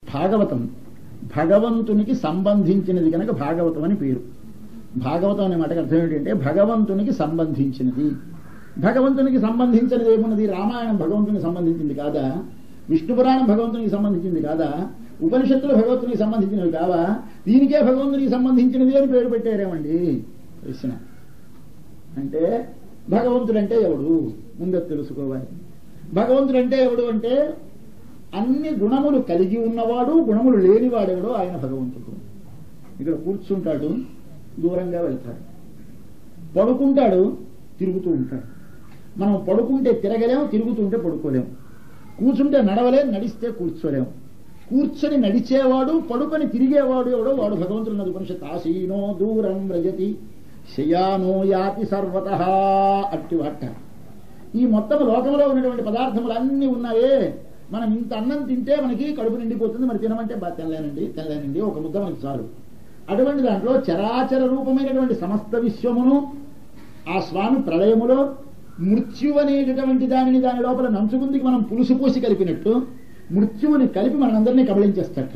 భాగవతం భగవంతునికి సంబంధించినది కనుక భాగవతం అని పేరు భాగవతం అనే మాటకు అర్థం ఏంటంటే భగవంతునికి సంబంధించినది భగవంతునికి సంబంధించినది ఏమున్నది రామాయణం భగవంతునికి సంబంధించింది కాదా విష్ణు పురాణం భగవంతునికి సంబంధించింది కాదా ఉపనిషత్తులు భగవంతునికి సంబంధించినవి కావా దీనికే భగవంతునికి సంబంధించినది అని పేరు పెట్టారేమండి ప్రశ్న అంటే భగవంతుడంటే ఎవడు ముందే తెలుసుకోవాలి భగవంతుడంటే ఎవడు అంటే అన్ని గుణములు కలిగి ఉన్నవాడు గుణములు లేనివాడెవడో ఆయన భగవంతుడు ఇక్కడ కూర్చుంటాడు దూరంగా వెళ్తాడు పడుకుంటాడు తిరుగుతూ ఉంటాడు మనం పడుకుంటే తిరగలేము తిరుగుతుంటే పడుకోలేము కూర్చుంటే నడవలేం నడిస్తే కూర్చోలేము కూర్చొని నడిచేవాడు పడుకొని తిరిగేవాడు ఎవడో వాడు భగవంతుడు ఉన్నది ఉపనిషత్ ఆసీనో దూరం వ్రజతి శయానో యాతి సర్వత అట్టి వాట ఈ మొత్తం లోకంలో ఉన్నటువంటి పదార్థములు అన్నీ ఉన్నాయే మనం ఇంత అన్నం తింటే మనకి కడుపు నిండిపోతుంది మరి తినమంటే బాగా తినలేనండి తినలేనండి ఒక ముద్ద మనకి చాలు అటువంటి దాంట్లో చరాచర రూపమైనటువంటి సమస్త విశ్వమును ఆ స్వామి ప్రళయములో మృత్యు అనేటటువంటి దానిని దాని లోపల నంచుకుందికి మనం పులుసు పోసి కలిపినట్టు మృత్యువుని కలిపి మనందరినీ కబళించేస్తట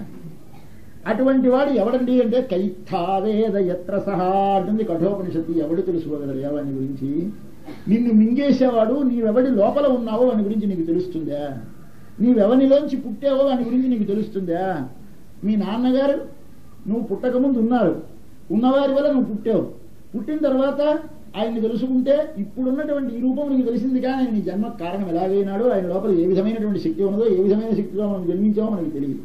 అటువంటి వాడు ఎవడండి అంటే కైత్థావేద ఎత్ర సహా అంటుంది కఠోపనిషత్తు ఎవడు తెలుసుకోగలరు వాని గురించి నిన్ను మింగేసేవాడు నీవెవడి లోపల ఉన్నావో వాని గురించి నీకు తెలుస్తుందా నీవెవనిలోంచి పుట్టావో వాని గురించి నీకు తెలుస్తుందా మీ నాన్నగారు నువ్వు పుట్టకముందు ఉన్నారు ఉన్నవారి వల్ల నువ్వు పుట్టావు పుట్టిన తర్వాత ఆయన్ని తెలుసుకుంటే ఇప్పుడున్నటువంటి ఈ రూపం నీకు తెలిసింది కానీ ఆయన నీ జన్మ కారణం ఎలాగైనాడో ఆయన లోపల ఏ విధమైనటువంటి శక్తి ఉన్నదో ఏ విధమైన శక్తిగా మనం జన్మించామో మనకి తెలియదు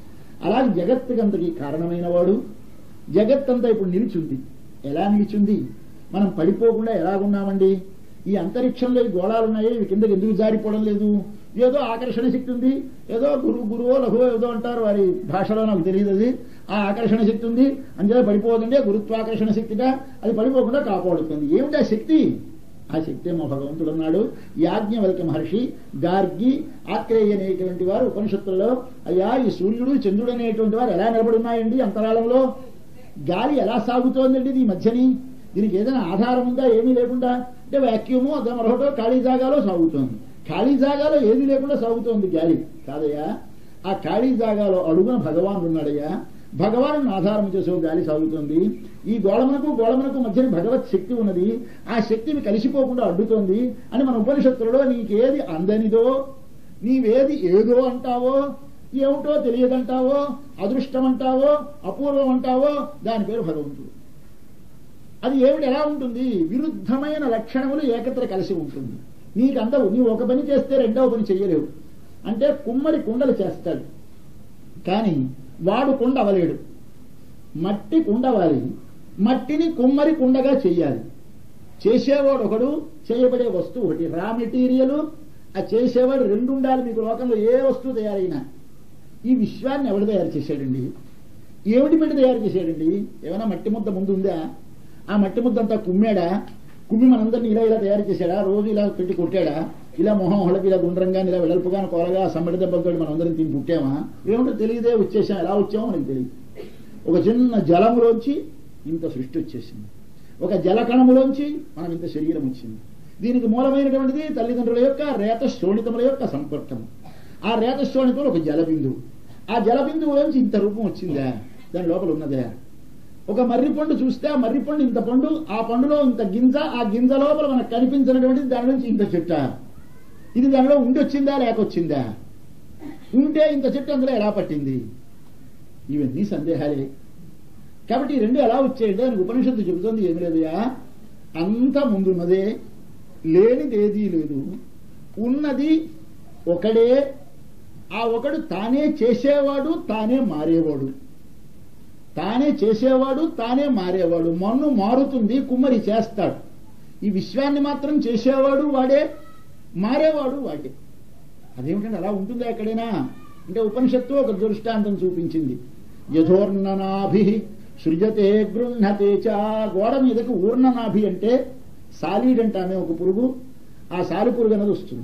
అలాగే జగత్తుకంతకి కారణమైన వాడు జగత్తంతా ఇప్పుడు నిలిచుంది ఎలా నిలిచుంది మనం పడిపోకుండా ఎలాగున్నామండి ఈ అంతరిక్షంలో ఈ గోళాలు ఉన్నాయి ఇవి కిందకి ఎందుకు జారిపోవడం లేదు ఏదో ఆకర్షణ శక్తి ఉంది ఏదో గురువు గురువో లఘువో ఏదో అంటారు వారి భాషలో నాకు తెలియదు అది ఆ ఆకర్షణ శక్తి ఉంది అంతే పడిపోతుంటే గురుత్వాకర్షణ శక్తిగా అది పడిపోకుండా కాపాడుతుంది ఏమిటి ఆ శక్తి ఆ శక్తి మా భగవంతుడు ఉన్నాడు యాజ్ఞవల్క మహర్షి గార్గి ఆత్రేయ అనేటువంటి వారు ఉపనిషత్తుల్లో అయ్యా ఈ సూర్యుడు చంద్రుడు అనేటువంటి వారు ఎలా నిలబడి ఉన్నాయండి అంతరాళంలో గాలి ఎలా సాగుతోందండి ఈ మధ్యని దీనికి ఏదైనా ఆధారం ఉందా ఏమీ లేకుండా అంటే వ్యాక్యూము అదే మరొకటో ఖాళీ జాగాలో సాగుతోంది ఖాళీ జాగాలో ఏది లేకుండా సాగుతోంది గాలి కాదయ్యా ఆ ఖాళీ జాగాలో అడుగున భగవానుడు ఉన్నాడయ్యా భగవాను ఆధారం చేసే గాలి సాగుతోంది ఈ గోళమునకు గోళమునకు మధ్యన భగవత్ శక్తి ఉన్నది ఆ శక్తిని కలిసిపోకుండా అడ్డుతోంది అని మన ఉపనిషత్తులలో నీకేది అందనిదో నీవేది ఏదో అంటావో ఏమిటో తెలియదంటావో అదృష్టం అంటావో అపూర్వం అంటావో దాని పేరు భగవంతుడు అది ఏమిటి ఎలా ఉంటుంది విరుద్ధమైన లక్షణములు ఏకత్ర కలిసి ఉంటుంది నీకు అందవు నీవు ఒక పని చేస్తే రెండవ పని చెయ్యలేవు అంటే కుమ్మరి కుండలు చేస్తాడు కానీ వాడు కుండ అవలేడు మట్టి కుండవాలి మట్టిని కుమ్మరి కుండగా చెయ్యాలి చేసేవాడు ఒకడు చేయబడే వస్తువు ఒకటి రా మెటీరియల్ ఆ చేసేవాడు రెండు ఉండాలి మీకు లోకంలో ఏ వస్తువు తయారైనా ఈ విశ్వాన్ని ఎవడు తయారు చేశాడండి ఏమిటి పెట్టి తయారు చేశాడండి ఏమైనా మట్టి ముద్ద ముందు ఉందా ఆ మట్టి ముద్ద అంతా కుమ్మాడా కుమ్మి మనందరినీ ఇలా ఇలా తయారు చేశాడా రోజు ఇలా పెట్టి కొట్టాడా ఇలా మొహం హొళకి ఇలా గుండ్రంగా ఇలా వెడల్పుగా కోలగా సమ్మడి దెబ్బలతో మనం అందరం తిని పుట్టామా ఏమిటో తెలియదే వచ్చేసాం ఎలా వచ్చామో మనకి తెలియదు ఒక చిన్న జలములోంచి ఇంత సృష్టి వచ్చేసింది ఒక జలకణములోంచి మనం ఇంత శరీరం వచ్చింది దీనికి మూలమైనటువంటిది తల్లిదండ్రుల యొక్క రేత శోణితముల యొక్క సంపర్కము ఆ రేత శోణితంలో ఒక జలబిందువు ఆ జలబిందువులోంచి ఇంత రూపం వచ్చిందా దాని లోపల ఉన్నదే ఒక మర్రి పండు చూస్తే ఆ మర్రి పండు ఇంత పండు ఆ పండులో ఇంత గింజ ఆ గింజ లోపల మనకు కనిపించినటువంటిది దాని నుంచి ఇంత చెట్ట ఇది దానిలో ఉండి వచ్చిందా లేకొచ్చిందా ఉంటే ఇంత చెట్టు అందులో ఎలా పట్టింది ఇవన్నీ సందేహాలే కాబట్టి ఈ రెండు ఎలా వచ్చాయంటే దానికి ఉపనిషత్తు చెబుతుంది ఏమి లేదయా అంత ముందున్నదే లేనిదేదీ లేదు ఉన్నది ఒకడే ఆ ఒకడు తానే చేసేవాడు తానే మారేవాడు తానే చేసేవాడు తానే మారేవాడు మన్ను మారుతుంది కుమ్మరి చేస్తాడు ఈ విశ్వాన్ని మాత్రం చేసేవాడు వాడే మారేవాడు వాడే అదేమిటంటే అలా ఉంటుందా ఎక్కడైనా అంటే ఉపనిషత్తు ఒక దృష్టాంతం చూపించింది యథోర్ణనాభి సృజతే గృహతే చ గోడ మీదకి ఊర్ణనాభి అంటే సాలీడ్ అంటామే ఒక పురుగు ఆ సాలి పురుగు అనేది వస్తుంది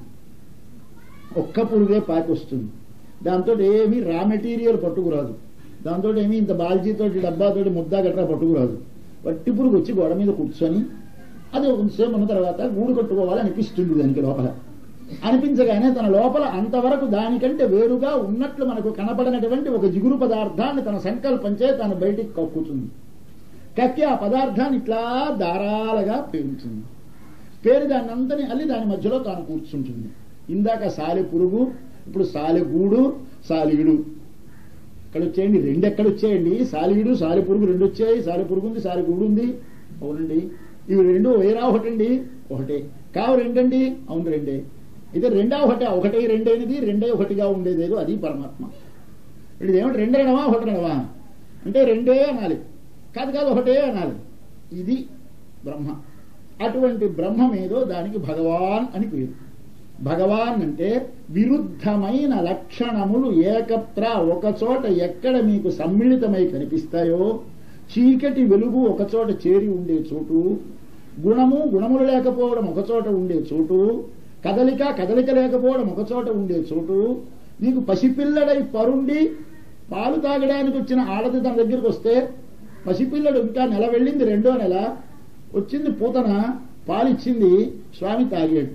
ఒక్క పురుగే పాకి వస్తుంది దాంతో ఏమీ రా మెటీరియల్ పట్టుకురాదు దాంతో ఏమీ ఇంత బాల్జీతోటి డబ్బాతోటి ముద్దా గట్రా పట్టుకురాదు వట్టి పురుగు వచ్చి గోడ మీద కూర్చొని అది కొంతసేపు ఉన్న తర్వాత గూడు కట్టుకోవాలి అనిపిస్తుంది దానికి లోపల అనిపించగానే తన లోపల అంతవరకు దానికంటే వేరుగా ఉన్నట్లు మనకు కనపడినటువంటి ఒక జిగురు పదార్థాన్ని తన సంకల్పంచే తను బయటికి కక్కుతుంది కక్కి ఆ పదార్థాన్ని ఇట్లా దారాలుగా పేరుతుంది పేరు దాన్ని అంతని అల్లి దాని మధ్యలో తాను కూర్చుంటుంది ఇందాక సాలె పురుగు ఇప్పుడు సాలె గూడు సాలియుడు ఇక్కడ వచ్చేయండి రెండు ఎక్కడ వచ్చాయండి సాలియుడు సాలి పురుగు రెండు వచ్చాయి సాలి పురుగు ఉంది సాలి గూడు ఉంది అవునండి ఇవి రెండు వేరా ఒకటండి ఒకటే కావు రెండండి అవును రెండే అయితే రెండా ఒకటే ఒకటే రెండేనిది రెండే ఒకటిగా ఉండేదేదో అది పరమాత్మ ఇది ఏమిటి రెండు అనవా ఒకటి అనవా అంటే రెండే అనాలి కాదు కాదు ఒకటే అనాలి ఇది బ్రహ్మ అటువంటి బ్రహ్మమేదో దానికి భగవాన్ అని పేరు భగవాన్ అంటే విరుద్ధమైన లక్షణములు ఏకత్ర ఒకచోట ఎక్కడ మీకు సమ్మిళితమై కనిపిస్తాయో చీకటి వెలుగు ఒకచోట చేరి ఉండే చోటు గుణము గుణములు లేకపోవడం ఒకచోట ఉండే చోటు కదలిక కదలిక లేకపోవడం ఒకచోట ఉండే చోటు నీకు పసిపిల్లడై పరుండి పాలు తాగడానికి వచ్చిన ఆడది తన దగ్గరికి వస్తే పసిపిల్లడు ఇంకా నెల వెళ్ళింది రెండో నెల వచ్చింది పూతన పాలిచ్చింది స్వామి తాగాడు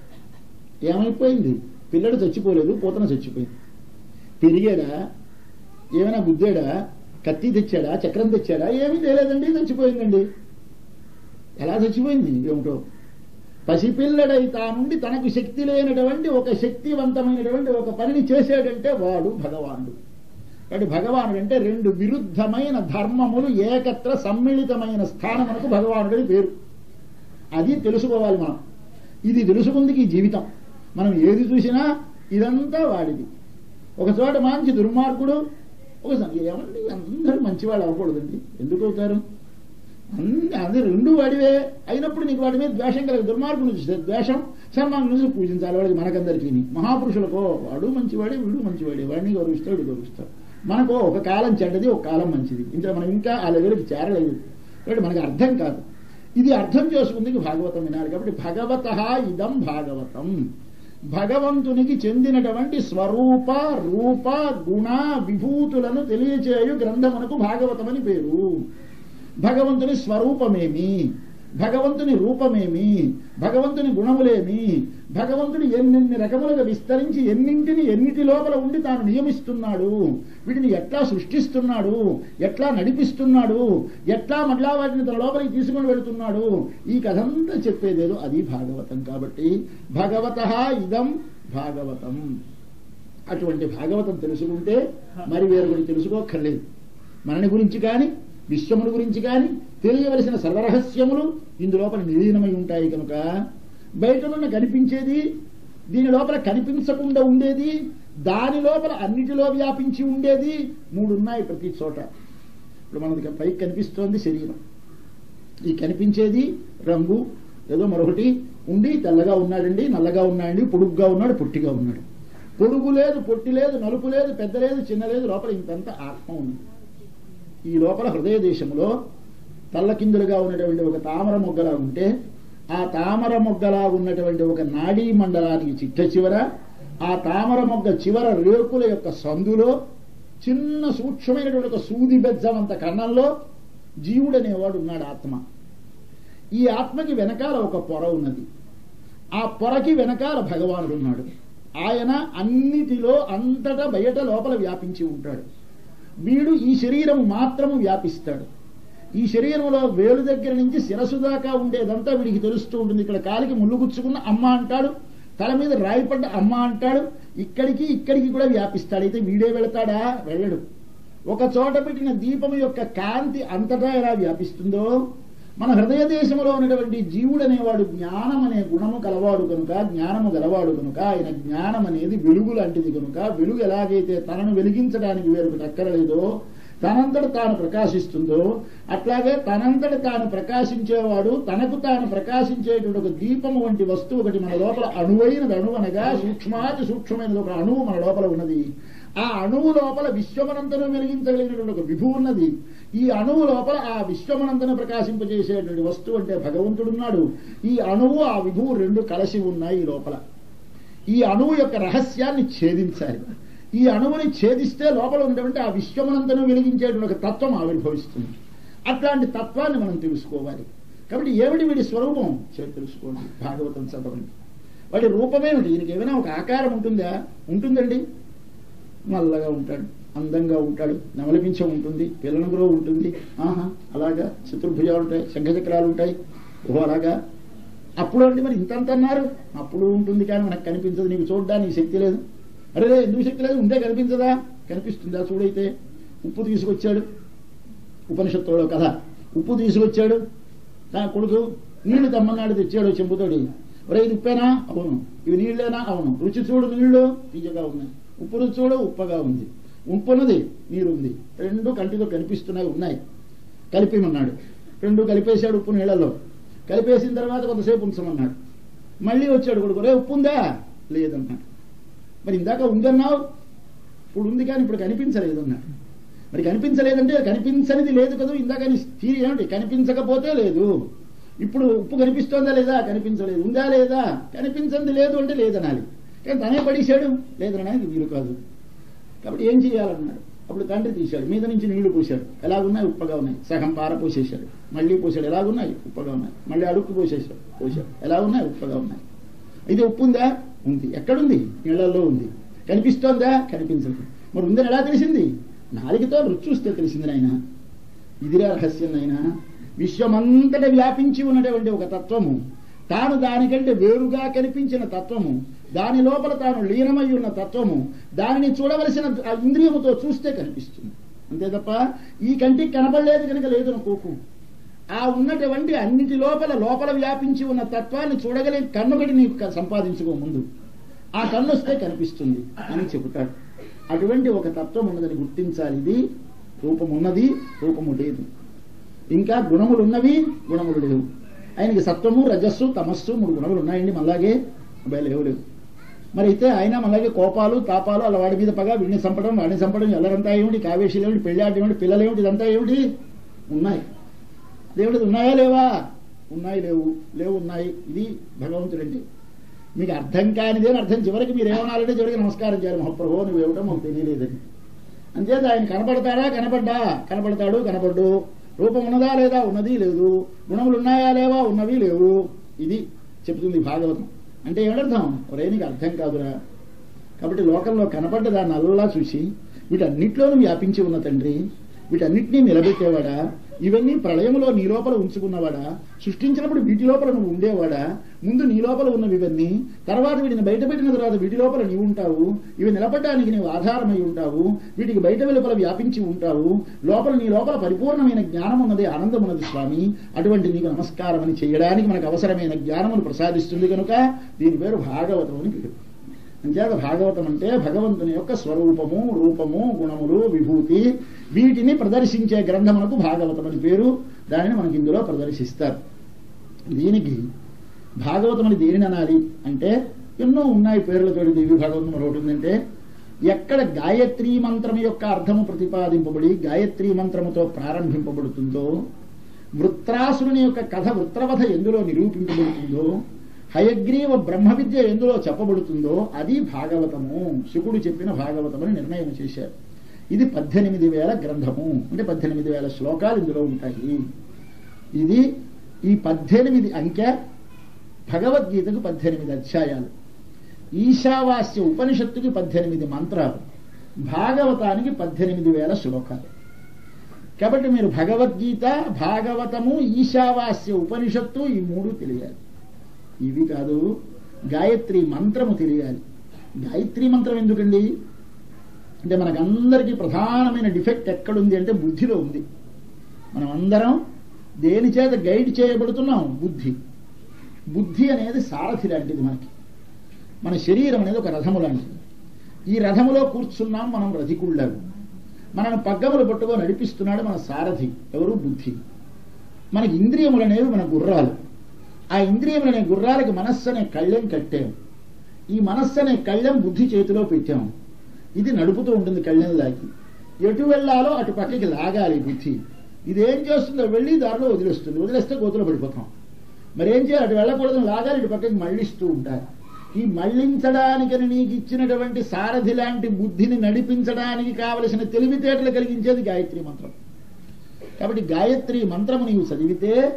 ఏమైపోయింది పిల్లడు చచ్చిపోలేదు పూతన చచ్చిపోయింది పెరిగాడా ఏమైనా గుద్దాడా కత్తి తెచ్చాడా చక్రం తెచ్చాడా ఏమీ తెలియదండి చచ్చిపోయిందండి ఎలా చచ్చిపోయింది ఏమిటో పసిపిల్లడై తానుండి తనకు శక్తి లేనటువంటి ఒక శక్తివంతమైనటువంటి ఒక పనిని చేసేటంటే వాడు భగవానుడు కాబట్టి భగవానుడు అంటే రెండు విరుద్ధమైన ధర్మములు ఏకత్ర సమ్మిళితమైన స్థానమునకు భగవానుడని పేరు అది తెలుసుకోవాలి మనం ఇది తెలుసుకుందికి ఈ జీవితం మనం ఏది చూసినా ఇదంతా వాడిది ఒక చోట మంచి దుర్మార్గుడు ఒక ఏమండి అందరూ మంచివాళ్ళు అవ్వకూడదండి ఎందుకు అవుతారు అన్ని అది రెండు వాడివే అయినప్పుడు నీకు వాడి మీద ద్వేషం కలిగి దుర్మార్గుని చూస్తే ద్వేషం సన్మానం చూసి పూజించాలి వాడికి మనకందరికీ మహాపురుషులకో వాడు మంచివాడే వీడు మంచివాడే వాడిని గౌరవిస్తాడు వీడు గౌరవిస్తాడు మనకు ఒక కాలం చెడ్డది ఒక కాలం మంచిది ఇంకా మనం ఇంకా ఆ లెవెల్కి చేరలేదు కాబట్టి మనకు అర్థం కాదు ఇది అర్థం చేసుకుంది భాగవతం వినాలి కాబట్టి భగవత ఇదం భాగవతం భగవంతునికి చెందినటువంటి స్వరూప రూప గుణ విభూతులను తెలియచేయు గ్రంథమునకు భాగవతమని పేరు భగవంతుని స్వరూపమేమి భగవంతుని రూపమేమి భగవంతుని గుణములేమి భగవంతుడు ఎన్నెన్ని రకములుగా విస్తరించి ఎన్నింటిని ఎన్నిటి లోపల ఉండి తాను నియమిస్తున్నాడు వీటిని ఎట్లా సృష్టిస్తున్నాడు ఎట్లా నడిపిస్తున్నాడు ఎట్లా మళ్ళా వాటిని తన లోపలికి తీసుకుని వెళుతున్నాడు ఈ కథంతా చెప్పేదేదో అది భాగవతం కాబట్టి భగవత ఇదం భాగవతం అటువంటి భాగవతం తెలుసుకుంటే మరి వేరు గురించి తెలుసుకోక్కర్లేదు మనని గురించి కానీ విశ్వముల గురించి కానీ తెలియవలసిన సర్వరహస్యములు ఇందులోపల నిలీనమై ఉంటాయి కనుక బయట నుండి కనిపించేది దీని లోపల కనిపించకుండా ఉండేది దాని లోపల అన్నిటిలో వ్యాపించి ఉండేది మూడు ఉన్నాయి ప్రతి చోట ఇప్పుడు మనకి పైకి కనిపిస్తోంది శరీరం ఈ కనిపించేది రంగు ఏదో మరొకటి ఉండి తెల్లగా ఉన్నాడండి నల్లగా ఉన్నాడండి పొడుగ్గా ఉన్నాడు పొట్టిగా ఉన్నాడు పొడుగు లేదు పొట్టి లేదు నలుపు లేదు పెద్ద లేదు చిన్న లేదు లోపల ఇంతంత ఆత్మ ఉంది ఈ లోపల హృదయ దేశంలో తల్లకిందులుగా ఉన్నటువంటి ఒక తామర మొగ్గలా ఉంటే ఆ తామర మొగ్గలా ఉన్నటువంటి ఒక నాడీ మండలానికి చిట్ట చివర ఆ తామర మొగ్గ చివర రేకుల యొక్క సందులో చిన్న సూక్ష్మమైనటువంటి ఒక సూది బెజ్జమంత కన్నంలో జీవుడనేవాడు ఉన్నాడు ఆత్మ ఈ ఆత్మకి వెనకాల ఒక పొర ఉన్నది ఆ పొరకి వెనకాల భగవానుడు ఉన్నాడు ఆయన అన్నిటిలో అంతటా బయట లోపల వ్యాపించి ఉంటాడు వీడు ఈ శరీరము మాత్రము వ్యాపిస్తాడు ఈ శరీరంలో వేలు దగ్గర నుంచి శిరస్సు దాకా ఉండేదంతా వీడికి తెలుస్తూ ఉంటుంది ఇక్కడ కాలికి ముళ్ళు గుచ్చుకున్న అమ్మ అంటాడు తల మీద రాయిపడ్డ అమ్మ అంటాడు ఇక్కడికి ఇక్కడికి కూడా వ్యాపిస్తాడు అయితే వీడే వెళతాడా వెళ్ళడు ఒక చోట పెట్టిన దీపం యొక్క కాంతి అంతటా ఎలా వ్యాపిస్తుందో మన హృదయ దేశంలో ఉన్నటువంటి జీవుడు అనేవాడు జ్ఞానం అనే గుణము కలవాడు కనుక జ్ఞానము గలవాడు కనుక ఆయన జ్ఞానం అనేది వెలుగు లాంటిది కనుక వెలుగు ఎలాగైతే తనను వెలిగించడానికి వేరొకటి అక్కరలేదో తనంతట తాను ప్రకాశిస్తుందో అట్లాగే తనంతట తాను ప్రకాశించేవాడు తనకు తాను ప్రకాశించేటువంటి ఒక దీపము వంటి వస్తువు ఒకటి మన లోపల అణువైనది అణువు అనగా సూక్ష్మాతి సూక్ష్మమైనది ఒక అణువు మన లోపల ఉన్నది ఆ అణువు లోపల విశ్వమనంతను వెలిగించగలిగినటువంటి ఒక విభు ఉన్నది ఈ అణువు లోపల ఆ విశ్వమనంతను ప్రకాశింపజేసేటువంటి వస్తువు అంటే భగవంతుడున్నాడు ఈ అణువు ఆ విభువు రెండు కలసి ఉన్నాయి ఈ లోపల ఈ అణువు యొక్క రహస్యాన్ని ఛేదించాలి ఈ అణువుని ఛేదిస్తే లోపల ఉన్నటువంటి ఆ విశ్వమనంతను వెలిగించేటువంటి ఒక తత్వం ఆవిర్భవిస్తుంది అట్లాంటి తత్వాన్ని మనం తెలుసుకోవాలి కాబట్టి ఏమిటి వీడి స్వరూపం చే తెలుసుకోండి భాగవతం చదవండి వాడి రూపమేమిటి ఈయనకి ఏమైనా ఒక ఆకారం ఉంటుందా ఉంటుందండి నల్లగా ఉంటాడు అందంగా ఉంటాడు నమలపించం ఉంటుంది పిల్లనగురో ఉంటుంది ఆహా అలాగా చతుర్భుజాలు ఉంటాయి శంఖచక్రాలు ఉంటాయి ఓహో అలాగా అప్పుడు అండి మరి ఇంతంత అన్నారు అప్పుడు ఉంటుంది కానీ మనకు కనిపించదు నీకు చూడడానికి శక్తి లేదు అరే రే, ఎందుకు శక్తి లేదు ఉంటే కనిపించదా కనిపిస్తుందా చూడైతే ఉప్పు తీసుకొచ్చాడు ఉపనిషత్తులో కథ ఉప్పు తీసుకొచ్చాడు నా కొడుకు నీళ్లు తమ్మన్నాడు తెచ్చాడు చెంబుతోడి ఒరే ఇది ఉప్పేనా అవును ఇవి నీళ్ళేనా అవును రుచి చూడు నీళ్లు తీయగా ఉన్నాయి ఉప్పు రుచి చూడు ఉప్పగా ఉంది ఉప్పున్నది నీరు ఉంది రెండు కంటితో కనిపిస్తున్నాయి ఉన్నాయి కలిపిమన్నాడు రెండు కలిపేశాడు ఉప్పు నీళ్ళలో కలిపేసిన తర్వాత కొంతసేపు ఉంచమన్నాడు మళ్ళీ వచ్చాడు కొడుకు రే ఉప్పు ఉందా లేదన్నాడు మరి ఇందాక ఉందన్నావు ఇప్పుడు ఉంది కానీ ఇప్పుడు కనిపించలేదు అన్నాడు మరి కనిపించలేదంటే కనిపించనిది లేదు కదా ఇందాక నీ థీరీ ఏమిటి కనిపించకపోతే లేదు ఇప్పుడు ఉప్పు కనిపిస్తోందా లేదా కనిపించలేదు ఉందా లేదా కనిపించింది లేదు అంటే లేదనాలి కానీ తనే పడేశాడు లేదనడానికి వీలు కాదు కాబట్టి ఏం చేయాలన్నాడు అప్పుడు తండ్రి తీశాడు మీద నుంచి నీళ్లు పోశాడు ఎలాగున్నాయి ఉప్పగా ఉన్నాయి సగం పార పోసేశాడు మళ్ళీ పోసాడు ఎలాగున్నాయి ఉప్పగా ఉన్నాయి మళ్ళీ అడుక్కు పోసేశాడు పోశాడు ఎలా ఉన్నాయి ఉప్పగా ఉన్నాయి ఇది ఉప్పు ఉందా ఉంది ఎక్కడుంది నీళ్ళల్లో ఉంది కనిపిస్తోందా కనిపించదు మరి ఉందని ఎలా తెలిసింది నాలుగుతో రుచి చూస్తే తెలిసింది నాయన ఇదిరా రహస్యం నాయన విశ్వమంతట వ్యాపించి ఉన్నటువంటి ఒక తత్వము తాను దానికంటే వేరుగా కనిపించిన తత్వము దాని లోపల తాను లీనమై ఉన్న తత్వము దానిని చూడవలసిన ఆ ఇంద్రియముతో చూస్తే కనిపిస్తుంది అంతే తప్ప ఈ కంటికి కనపడలేదు కనుక లేదు అనుకోకు ఆ ఉన్నటువంటి అన్నిటి లోపల లోపల వ్యాపించి ఉన్న తత్వాన్ని చూడగలిగే కన్నుగడి నీకు క- సంపాదించుకో ముందు ఆ కన్ను వస్తే కనిపిస్తుంది అని చెబుతాడు అటువంటి ఒక తత్వం ఉన్నదని గుర్తించాలి ఇది రూపం ఉన్నది రూపము లేదు ఇంకా గుణములు ఉన్నవి గుణములు లేవు ఆయనకి సత్వము రజస్సు తమస్సు మూడు గుణములు ఉన్నాయండి మళ్ళాగే అబ్బాయి లేవు లేవు మరి అయితే ఆయన మళ్ళాగే కోపాలు తాపాలు అలా వాడి మీద పగ వీడిని చంపడం వాడిని చంపడం ఎల్లరంతా ఏమిటి కావేశీలు ఏమిటి పెళ్ళాటి ఏమిటి పిల్లలు ఏమిటి ఇదంతా ఏమిటి ఉన్నాయి దేవుడిది ఉన్నాయా లేవా ఉన్నాయి లేవు లేవు ఉన్నాయి ఇది భగవంతుడండి మీకు అర్థం కానిదే అని అర్థం చివరికి మీరు ఏమనాలంటే చివరికి నమస్కారం చేయాలి మహాప్రభు నువ్వు ఏమిటో మాకు తెలియలేదని అంచేత ఆయన కనపడతాడా కనపడ్డా కనపడతాడు కనపడ్డు రూపం ఉన్నదా లేదా ఉన్నది లేదు గుణములు ఉన్నాయా లేవా ఉన్నవి లేవు ఇది చెప్తుంది భాగవతం అంటే ఏమర్థం ఒరే నీకు అర్థం కాదురా కాబట్టి లోకంలో కనపడ్డ దాన్ని అల్లా చూసి వీటన్నిటిలోనూ వ్యాపించి ఉన్న తండ్రి వీటన్నిటినీ నిలబెట్టేవాడా ఇవన్నీ ప్రళయములో నీ లోపల ఉంచుకున్నవాడా సృష్టించినప్పుడు వీటి లోపల నువ్వు ఉండేవాడా ముందు నీ లోపల ఉన్నవి ఇవన్నీ తర్వాత వీటిని బయటపెట్టిన తర్వాత వీటి లోపల నీవు ఉంటావు ఇవి నిలబడడానికి నీవు ఆధారమై ఉంటావు వీటికి బయట వెలుపల వ్యాపించి ఉంటావు లోపల నీ లోపల పరిపూర్ణమైన జ్ఞానం ఉన్నది ఆనందం ఉన్నది స్వామి అటువంటి నీకు నమస్కారం అని చేయడానికి మనకు అవసరమైన జ్ఞానమును ప్రసాదిస్తుంది కనుక దీని పేరు భాగవతం అని పేరు అంచేత భాగవతం అంటే భగవంతుని యొక్క స్వరూపము రూపము గుణములు విభూతి వీటిని ప్రదర్శించే గ్రంథమునకు భాగవతం అని పేరు దానిని మనకి ఇందులో ప్రదర్శిస్తారు దీనికి భాగవతం అని దేనిని అనాలి అంటే ఎన్నో ఉన్నాయి పేర్లతో దేవి భాగవతం మరొకటి ఉందంటే ఎక్కడ గాయత్రీ మంత్రం యొక్క అర్థము ప్రతిపాదింపబడి గాయత్రీ మంత్రముతో ప్రారంభింపబడుతుందో వృత్రాసురుని యొక్క కథ వృత్రవధ ఎందులో నిరూపింపబడుతుందో హయగ్రీవ బ్రహ్మ విద్య ఎందులో చెప్పబడుతుందో అది భాగవతము శుకుడు చెప్పిన భాగవతమని నిర్ణయం చేశారు ఇది పద్దెనిమిది వేల గ్రంథము అంటే పద్దెనిమిది వేల శ్లోకాలు ఇందులో ఉంటాయి ఇది ఈ పద్దెనిమిది అంకె భగవద్గీతకు పద్దెనిమిది అధ్యాయాలు ఈశావాస్య ఉపనిషత్తుకి పద్దెనిమిది మంత్రాలు భాగవతానికి పద్దెనిమిది వేల శ్లోకాలు కాబట్టి మీరు భగవద్గీత భాగవతము ఈశావాస్య ఉపనిషత్తు ఈ మూడు తెలియాలి ఇవి కాదు గాయత్రి మంత్రము తెలియాలి గాయత్రి మంత్రం ఎందుకండి అంటే మనకందరికీ ప్రధానమైన డిఫెక్ట్ ఎక్కడుంది అంటే బుద్ధిలో ఉంది మనం అందరం దేని చేత గైడ్ చేయబడుతున్నాం బుద్ధి బుద్ధి అనేది సారథి లాంటిది మనకి మన శరీరం అనేది ఒక రథము లాంటిది ఈ రథములో కూర్చున్నాం మనం రథికుళ్ళాము మనను పగ్గములు పట్టుకొని నడిపిస్తున్నాడు మన సారథి ఎవరు బుద్ధి మనకి ఇంద్రియములు అనేవి మన గుర్రాలు ఆ ఇంద్రియములు అనే గుర్రాలకి మనస్సు అనే కళ్ళెం కట్టాం ఈ మనస్సు అనే కళ్ళెం బుద్ధి చేతిలో పెట్టాం ఇది నడుపుతూ ఉంటుంది కళ్ళెం లాగి ఎటు వెళ్ళాలో అటు పక్కకి లాగాలి బుద్ధి ఇదేం చేస్తుందో వెళ్ళి దారిలో వదిలేస్తుంది వదిలేస్తే గోతులో పడిపోతాం మరి ఏం చేయాలి అటు వెళ్ళకూడదని లాగాలి ఇటు పక్కకి మళ్ళిస్తూ ఉంటారు ఈ మళ్లించడానికని నీకు ఇచ్చినటువంటి సారథి లాంటి బుద్ధిని నడిపించడానికి కావలసిన తెలివితేటలు కలిగించేది గాయత్రి మంత్రం కాబట్టి గాయత్రి మంత్రము నీవు చదివితే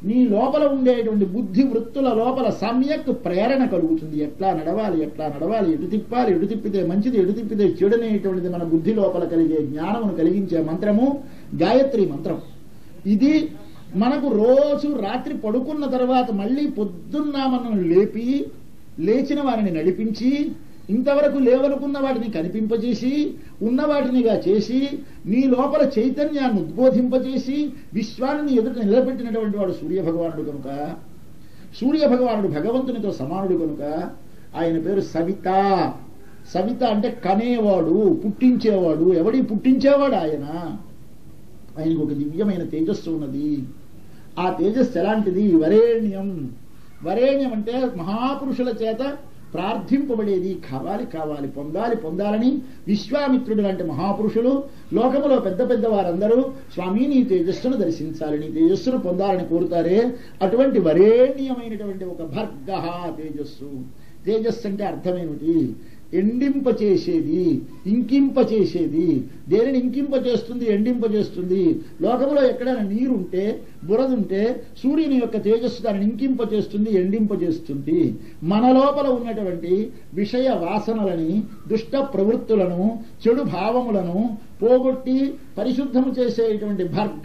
నీ లోపల ఉండేటువంటి బుద్ధి వృత్తుల లోపల సమ్యక్ ప్రేరణ కలుగుతుంది ఎట్లా నడవాలి ఎట్లా నడవాలి ఎటు తిప్పాలి ఎటు తిప్పితే మంచిది ఎటు తిప్పితే చెడునేటువంటిది మన బుద్ధి లోపల కలిగే జ్ఞానమును కలిగించే మంత్రము గాయత్రి మంత్రం ఇది మనకు రోజు రాత్రి పడుకున్న తర్వాత మళ్ళీ పొద్దున్న మనం లేపి లేచిన వారిని నడిపించి ఇంతవరకు లేవనుకున్న వాటిని కనిపింపజేసి ఉన్న వాటినిగా చేసి నీ లోపల చైతన్యాన్ని ఉద్బోధింపజేసి విశ్వాన్ని ఎదుట నిలబెట్టినటువంటి వాడు సూర్య భగవానుడు కనుక సూర్య భగవానుడు భగవంతునితో సమానుడు కనుక ఆయన పేరు సవిత సవిత అంటే కనేవాడు పుట్టించేవాడు ఎవడి పుట్టించేవాడు ఆయన ఆయనకు ఒక దివ్యమైన తేజస్సు ఉన్నది ఆ తేజస్సు ఎలాంటిది వరేణ్యం వరేణ్యం అంటే మహాపురుషుల చేత ప్రార్థింపబడేది కావాలి కావాలి పొందాలి పొందాలని విశ్వామిత్రుడు లాంటి మహాపురుషులు లోకములో పెద్ద పెద్ద వారందరూ స్వామి నీ తేజస్సును దర్శించాలి నీ తేజస్సును పొందాలని కోరుతారే అటువంటి వరేణ్యమైనటువంటి ఒక భర్గ తేజస్సు తేజస్సు అంటే అర్థమేమిటి ఎండింప చేసేది ఇంకింప చేసేది దేనిని ఇంకింప చేస్తుంది ఎండింప చేస్తుంది లోకములో ఎక్కడైనా నీరుంటే బురదుంటే సూర్యుని యొక్క తేజస్సు దానిని ఇంకింప చేస్తుంది ఎండింప చేస్తుంది మన లోపల ఉన్నటువంటి విషయ వాసనలని దుష్ట ప్రవృత్తులను చెడు భావములను పోగొట్టి పరిశుద్ధము చేసేటువంటి భర్గ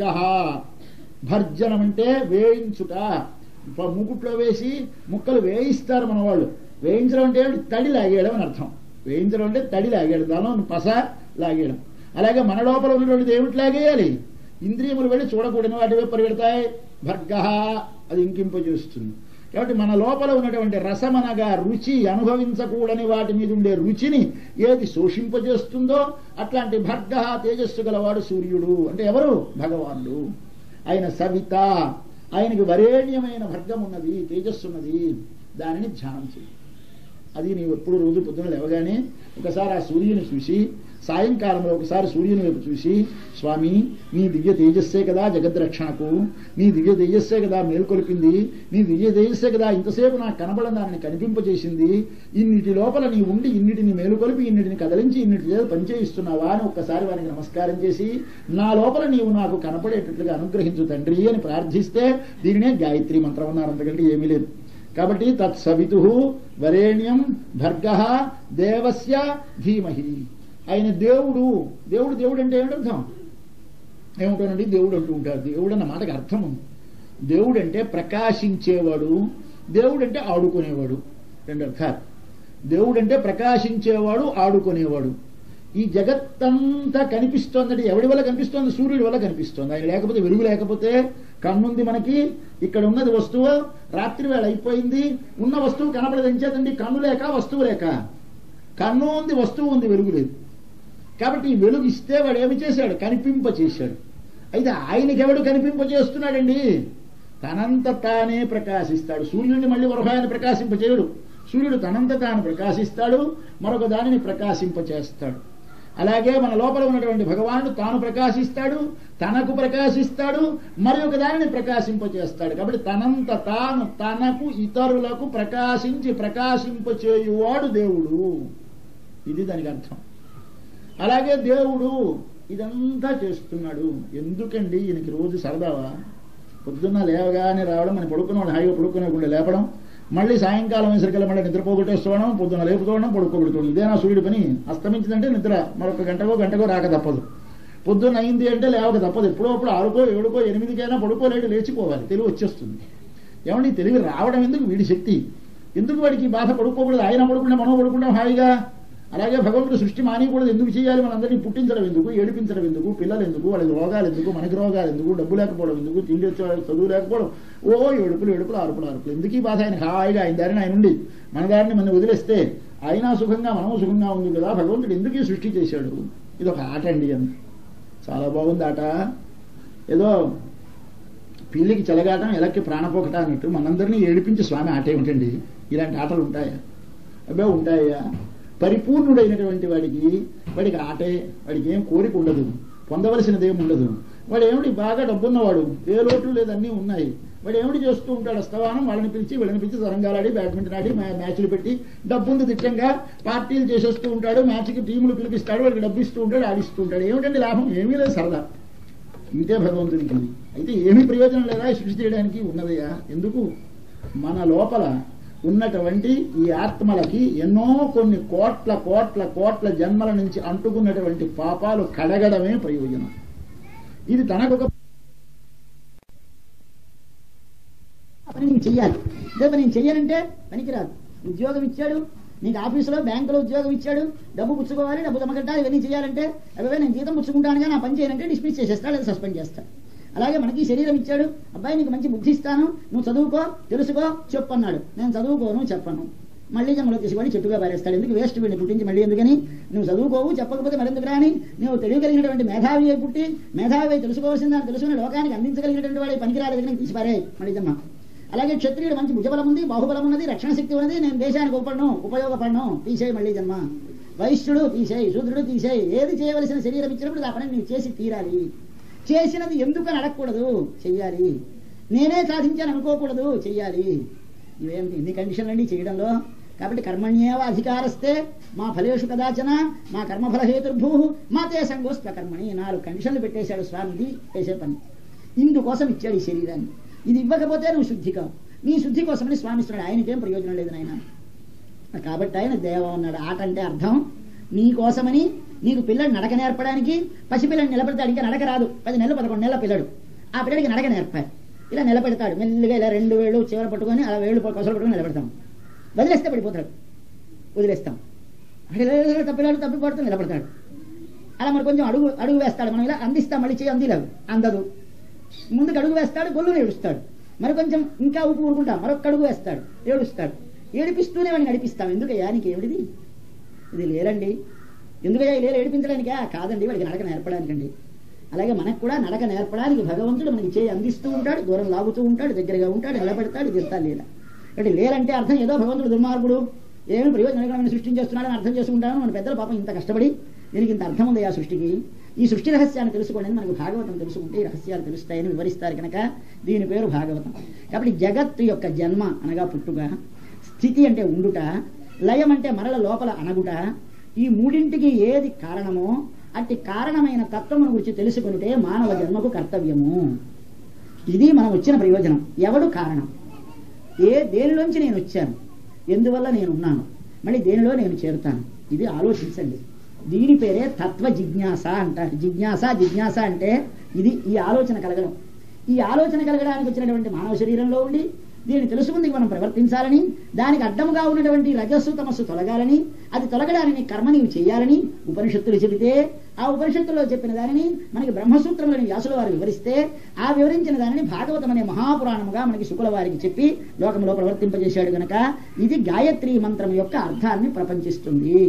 భర్జనం అంటే వేయించుట ప- మూకుట్లో వేసి ముక్కలు వేయిస్తారు మన వాళ్ళు వేయించడం అంటే ఏమిటి? తడి లాగేయడం అని అర్థం వేయించడం అంటే తడి లాగేయడం దానిలో పస లాగేయడం అలాగే మన లోపల ఉన్నటువంటిది ఏమిటి లాగేయాలి ఇంద్రియములు వెళ్ళి చూడకూడని వాటి వైపు పరిగెడతాయి భర్గ అది ఇంకింపజేస్తుంది కాబట్టి మన లోపల ఉన్నటువంటి రసమనగా రుచి అనుభవించకూడని వాటి మీద ఉండే రుచిని ఏది శోషింపజేస్తుందో అట్లాంటి భర్గ తేజస్సు గలవాడు సూర్యుడు అంటే ఎవరు భగవానుడు ఆయన సవిత ఆయనకి వరేణ్యమైన భర్గం ఉన్నది తేజస్సు ఉన్నది దానిని ధ్యానం చేయి అది నీవు ఎప్పుడు రోజు పొద్దున లేవగానే ఒకసారి ఆ సూర్యుని చూసి సాయంకాలంలో ఒకసారి సూర్యుని వైపు చూసి స్వామి నీ దివ్య తేజస్సే కదా జగద్రక్షణకు నీ దివ్య తేజస్సే కదా మేల్కొల్పింది నీ దివ్య తేజస్సే కదా ఇంతసేపు నాకు కనబడిన దానిని కనిపింపజేసింది ఇన్నిటి లోపల నీ ఉండి ఇన్నిటిని మేలుకొలిపి ఇన్నిటిని కదలించి ఇన్నిటి చేత పనిచేయిస్తున్నావా అని ఒక్కసారి వారికి నమస్కారం చేసి నా లోపల నీవు నాకు కనపడేటట్లుగా అనుగ్రహించు తండ్రి అని ప్రార్థిస్తే దీనినే గాయత్రి మంత్రం అన్నారు అంతకంటే ఏమీ లేదు కాబట్టి తత్సవితు వరేణ్యం భర్గ దేవస్య ధీమహి ఆయన దేవుడు దేవుడు దేవుడు అంటే ఏమిటర్థం ఏమిటోనండి దేవుడు అంటూ ఉంటారు దేవుడు అన్న మాటకి అర్థం ఉంది దేవుడు అంటే ప్రకాశించేవాడు దేవుడు అంటే ఆడుకునేవాడు రెండు అర్థాలు దేవుడు అంటే ప్రకాశించేవాడు ఆడుకునేవాడు ఈ జగత్తంతా కనిపిస్తోందంటే ఎవడి వల్ల కనిపిస్తోంది సూర్యుడి వల్ల కనిపిస్తోంది ఆయన లేకపోతే వెలుగు లేకపోతే కన్నుంది మనకి ఇక్కడ ఉన్నది వస్తువు రాత్రి వేళ అయిపోయింది ఉన్న వస్తువు కనపడదు ఎంచేతండి కన్ను లేక వస్తువు లేక కన్ను ఉంది వస్తువు ఉంది వెలుగు లేదు కాబట్టి ఈ వెలుగు ఇస్తే వాడు ఏమి చేశాడు కనిపింప చేశాడు అయితే ఆయనకి ఎవడు కనిపింప చేస్తున్నాడండి తనంత తానే ప్రకాశిస్తాడు సూర్యుడిని మళ్ళీ వరహాయన ప్రకాశింప చేయడు సూర్యుడు తనంత తాను ప్రకాశిస్తాడు మరొక దానిని ప్రకాశింప చేస్తాడు అలాగే మన లోపల ఉన్నటువంటి భగవానుడు తాను ప్రకాశిస్తాడు తనకు ప్రకాశిస్తాడు మరి ఒక దానిని ప్రకాశింపచేస్తాడు కాబట్టి తనంత తాను తనకు ఇతరులకు ప్రకాశించి ప్రకాశింపచేయువాడు దేవుడు ఇది దానికి అర్థం అలాగే దేవుడు ఇదంతా చేస్తున్నాడు ఎందుకండి ఈయనకి రోజు సరదావా పొద్దున్న లేవగానే రావడం మనం పడుకున్నాడు హాయిగా పడుకునేకుండా లేపడం మళ్ళీ సాయంకాలం వేసరికల్లా మళ్ళీ నిద్రపోగొట్టేసుకోవడం పొద్దున్న లేపుతోవడం పడుకోబెడుకోవడం ఇదే నా సూర్యుడి పని అస్తమించిందంటే నిద్ర మరొక గంటకో గంటకో రాక తప్పదు పొద్దున్న అయింది అంటే లేవక తప్పదు ఎప్పుడో అప్పుడు ఆరుకో ఏడుకో ఎనిమిదికైనా పడుకోలేడు లేచిపోవాలి తెలివి వచ్చేస్తుంది ఏమండి ఈ తెలివి రావడం ఎందుకు వీడి శక్తి ఎందుకు వాడికి ఈ బాధ పడుకోకూడదు ఆయన పడుకుంటే మనం పడుకుంటాం హాయిగా అలాగే భగవంతుడు సృష్టి మానేయకూడదు ఎందుకు చేయాలి మనందరినీ పుట్టించడం ఎందుకు ఏడిపించడం ఎందుకు పిల్లలు ఎందుకు వాళ్ళకి రోగాలు ఎందుకు మనకి రోగాలు ఎందుకు డబ్బు లేకపోవడం ఎందుకు తిండి వచ్చే వాళ్ళకి చదువు లేకపోవడం ఓ ఏడుపులు ఏడుపులు అరుపులు అరుపులు ఎందుకు ఈ బాధ ఆయన హాయిగా ఆయన దారిని ఆయన ఉండి మన దారిని మనం వదిలేస్తే ఆయన సుఖంగా మనము సుఖంగా ఉంది కదా భగవంతుడు ఎందుకు ఈ సృష్టి చేశాడు ఇది ఒక ఆట అండి అని చాలా బాగుంది ఆట ఏదో పిల్లికి చెలగాటం ఎలక్కి ప్రాణపోకట అన్నట్టు మనందరినీ ఏడిపించి స్వామి ఆట ఏమిటండి ఇలాంటి ఆటలు ఉంటాయా అబ్బే ఉంటాయా పరిపూర్ణుడైనటువంటి వాడికి వాడికి ఆటే వాడికి ఏం కోరిక ఉండదు పొందవలసినది ఏమి ఉండదు వాడు ఏమిటి బాగా డబ్బున్నవాడు ఏ లోట్లు లేదన్నీ ఉన్నాయి వాడు ఏమిటి చేస్తూ ఉంటాడు అస్తవానం వాళ్ళని పిలిచి వీళ్ళని పిలిచి తరంగాలాడి బ్యాడ్మింటన్ ఆడి మ్యా- మ్యాచ్లు పెట్టి డబ్బుంది దిట్టంగా పార్టీలు చేసేస్తూ ఉంటాడు మ్యాచ్కి టీములు పిలిపిస్తాడు వాడికి డబ్బు ఇస్తూ ఉంటాడు ఆడిస్తూ ఉంటాడు ఏమిటండి లాభం ఏమీ లేదు సరదా ఇదే భగవంతునికి ఉంది. అయితే ఏమీ ప్రయోజనం లేదా ఈ సృష్టి చేయడానికి ఉన్నదయ్యా ఎందుకు మన లోపల ఉన్నటువంటి ఈ ఆత్మలకి ఎన్నో కొన్ని కోట్ల కోట్ల కోట్ల జన్మల నుంచి అంటుకున్నటువంటి పాపాలు కడగడమే ప్రయోజనం ఇది తనకొక ఆ పని నేను చెయ్యాలి ఇదే పని నేను చెయ్యాలంటే పనికిరాదు ఉద్యోగం ఇచ్చాడు నీకు ఆఫీసులో బ్యాంకులో ఉద్యోగం ఇచ్చాడు డబ్బు పుచ్చుకోవాలి డబ్బు జమకట్టాలి ఇవన్నీ చేయాలంటే అవి నేను జీతం పుచ్చుకుంటానుగా నా పని చేయనంటే డిస్మిస్ చేసేస్తాడు లేదా సస్పెండ్ చేస్తాడు అలాగే మనకి శరీరం ఇచ్చాడు అబ్బాయి నీకు మంచి బుద్ధి ఇస్తాను నువ్వు చదువుకో తెలుసుకో చెప్పు అన్నాడు నేను చదువుకోను చెప్పను మళ్ళీ జన్మలో తీసుకొని చెట్టుగా పారేస్తాడు ఎందుకు వేస్ట్ వీడిని పుట్టించి మళ్ళీ ఎందుకని నువ్వు చదువుకోవు చెప్పకపోతే మరెందుకు రాని నువ్వు తెలియగలిగినటువంటి మేధావి అయి పుట్టి మేధావి అయి తెలుసుకోవాల్సిన దాన్ని తెలుసుకుని లోకానికి అందించగలిగినటువంటి వాడి పనికిరాలి దగ్గర తీసి పారే మళ్ళీ జన్మ అలాగే క్షత్రియుడు మంచి భుజబలం ఉంది బాహుబలం ఉన్నది రక్షణ శక్తి ఉన్నది నేను దేశానికి ఉపడను ఉపయోగపడను తీసేయి మళ్ళీ జన్మ వైశ్యుడు తీసేయి శూద్రుడు తీసేయి ఏది చేయవలసిన శరీరం ఇచ్చినప్పుడు ఆ పని నీవు చేసి తీరాలి చేసినది ఎందుకని అడగకూడదు చెయ్యాలి నేనే సాధించాను అనుకోకూడదు చెయ్యాలి ఇవేంటి ఇన్ని కండిషన్లు అండి చేయడంలో కాబట్టి కర్మణ్యేవ అధికారస్తే మా ఫలేషు కదాచన మా కర్మఫల హేతుర్భూ మా తే సంగోస్త్వ కర్మణి నాలుగు కండిషన్లు పెట్టేశాడు స్వామి ఇది చేసే పని ఇందుకోసం ఇచ్చాడు ఈ శరీరాన్ని ఇది ఇవ్వకపోతే నువ్వు శుద్ధి కావు నీ శుద్ధి కోసమని స్వామి ఇస్తున్నాడు ఆయనకేం ప్రయోజనం లేదు నాయన కాబట్టి ఆయన దేవం అన్నాడు ఆట అంటే అర్థం నీ కోసమని నీకు పిల్లడు నడక నేర్పడానికి పసిపిల్లని నిలబెడతాడు ఇంకా నడక రాదు పది నెలలు పదకొండు నెలల పిల్లడు ఆ పిల్లడికి నడక నేర్పాలి ఇలా నిలబెడతాడు మెల్లిగా ఇలా రెండు వేళ్ళు చివర పట్టుకొని అలా వేళ్ళు కొసలు పట్టుకొని నిలబెడతాం వదిలేస్తే పడిపోతాడు వదిలేస్తాం అక్కడ ఇలా ఇలా తప్పిలాడు తప్పి పడుతూ నిలబడతాడు అలా మరి కొంచెం అడుగు అడుగు వేస్తాడు మనం ఇలా అందిస్తాం మళ్ళీ చేయి అందిలేవు అందదు ముందుకు అడుగు వేస్తాడు గొల్లును ఏడుస్తాడు మరి కొంచెం ఇంకా ఊపు ఊరుకుంటాం మరొక అడుగు వేస్తాడు ఏడుస్తాడు ఏడిపిస్తూనే వాడిని నడిపిస్తాం ఎందుకయ్యా నీకు ఏమిటిది ఇది లేరండి ఎందుకయ్యా ఈ లేరు ఏడిపించడానికా కాదండి వాడికి నడక నేర్పడానికండి అలాగే మనకు కూడా నడక నేర్పడానికి భగవంతుడు మనకి చేయి అందిస్తూ ఉంటాడు దూరం లాగుతూ ఉంటాడు దగ్గరగా ఉంటాడు నిలబెడతాడు ఇదంతా లీల అంటే లేరంటే అర్థం ఏదో భగవంతుడు దుర్మార్గుడు ఏమి ప్రయోజనకరమైన సృష్టించేస్తున్నాడని అర్థం చేసుకుంటాను మన పెద్దల పాపం ఇంత కష్టపడి దీనికి ఇంత అర్థం ఉంది ఆ సృష్టికి ఈ సృష్టి రహస్యాన్ని తెలుసుకోండి మనకు భాగవతం తెలుసుకుంటే ఈ రహస్యాలు తెలుస్తాయని వివరిస్తారు కనుక దీని పేరు భాగవతం కాబట్టి జగత్తు యొక్క జన్మ అనగా పుట్టుక స్థితి అంటే ఉండుట లయం అంటే మరల లోపల అనగుట ఈ మూడింటికి ఏది కారణమో అట్టి కారణమైన తత్వమును గురించి తెలుసుకుంటే మానవ జన్మకు కర్తవ్యము ఇది మనం వచ్చిన ప్రయోజనం ఎవడు కారణం ఏ దేనిలోంచి నేను వచ్చాను ఎందువల్ల నేను ఉన్నాను మళ్ళీ దేనిలో నేను చేరుతాను ఇది ఆలోచించండి దీని పేరే తత్వ జిజ్ఞాస అంటారు జిజ్ఞాస జిజ్ఞాస అంటే ఇది ఈ ఆలోచన కలగడం ఈ ఆలోచన కలగడానికి వచ్చినటువంటి మానవ శరీరంలో ఉండి దీన్ని తెలుసుకుంది మనం ప్రవర్తించాలని దానికి అడ్డముగా ఉన్నటువంటి రజస్సు తమస్సు తొలగాలని అది తొలగడానికి కర్మ నీవు చేయాలని ఉపనిషత్తులు చెబితే ఆ ఉపనిషత్తుల్లో చెప్పిన దానిని మనకి బ్రహ్మసూత్రములని వ్యాసుల వారు వివరిస్తే ఆ వివరించిన దానిని భాగవతం అనే మహాపురాణముగా మనకి శుకుల వారికి చెప్పి లోకంలో ప్రవర్తింపజేశాడు గనక ఇది గాయత్రి మంత్రం యొక్క అర్థాన్ని ప్రపంచిస్తుంది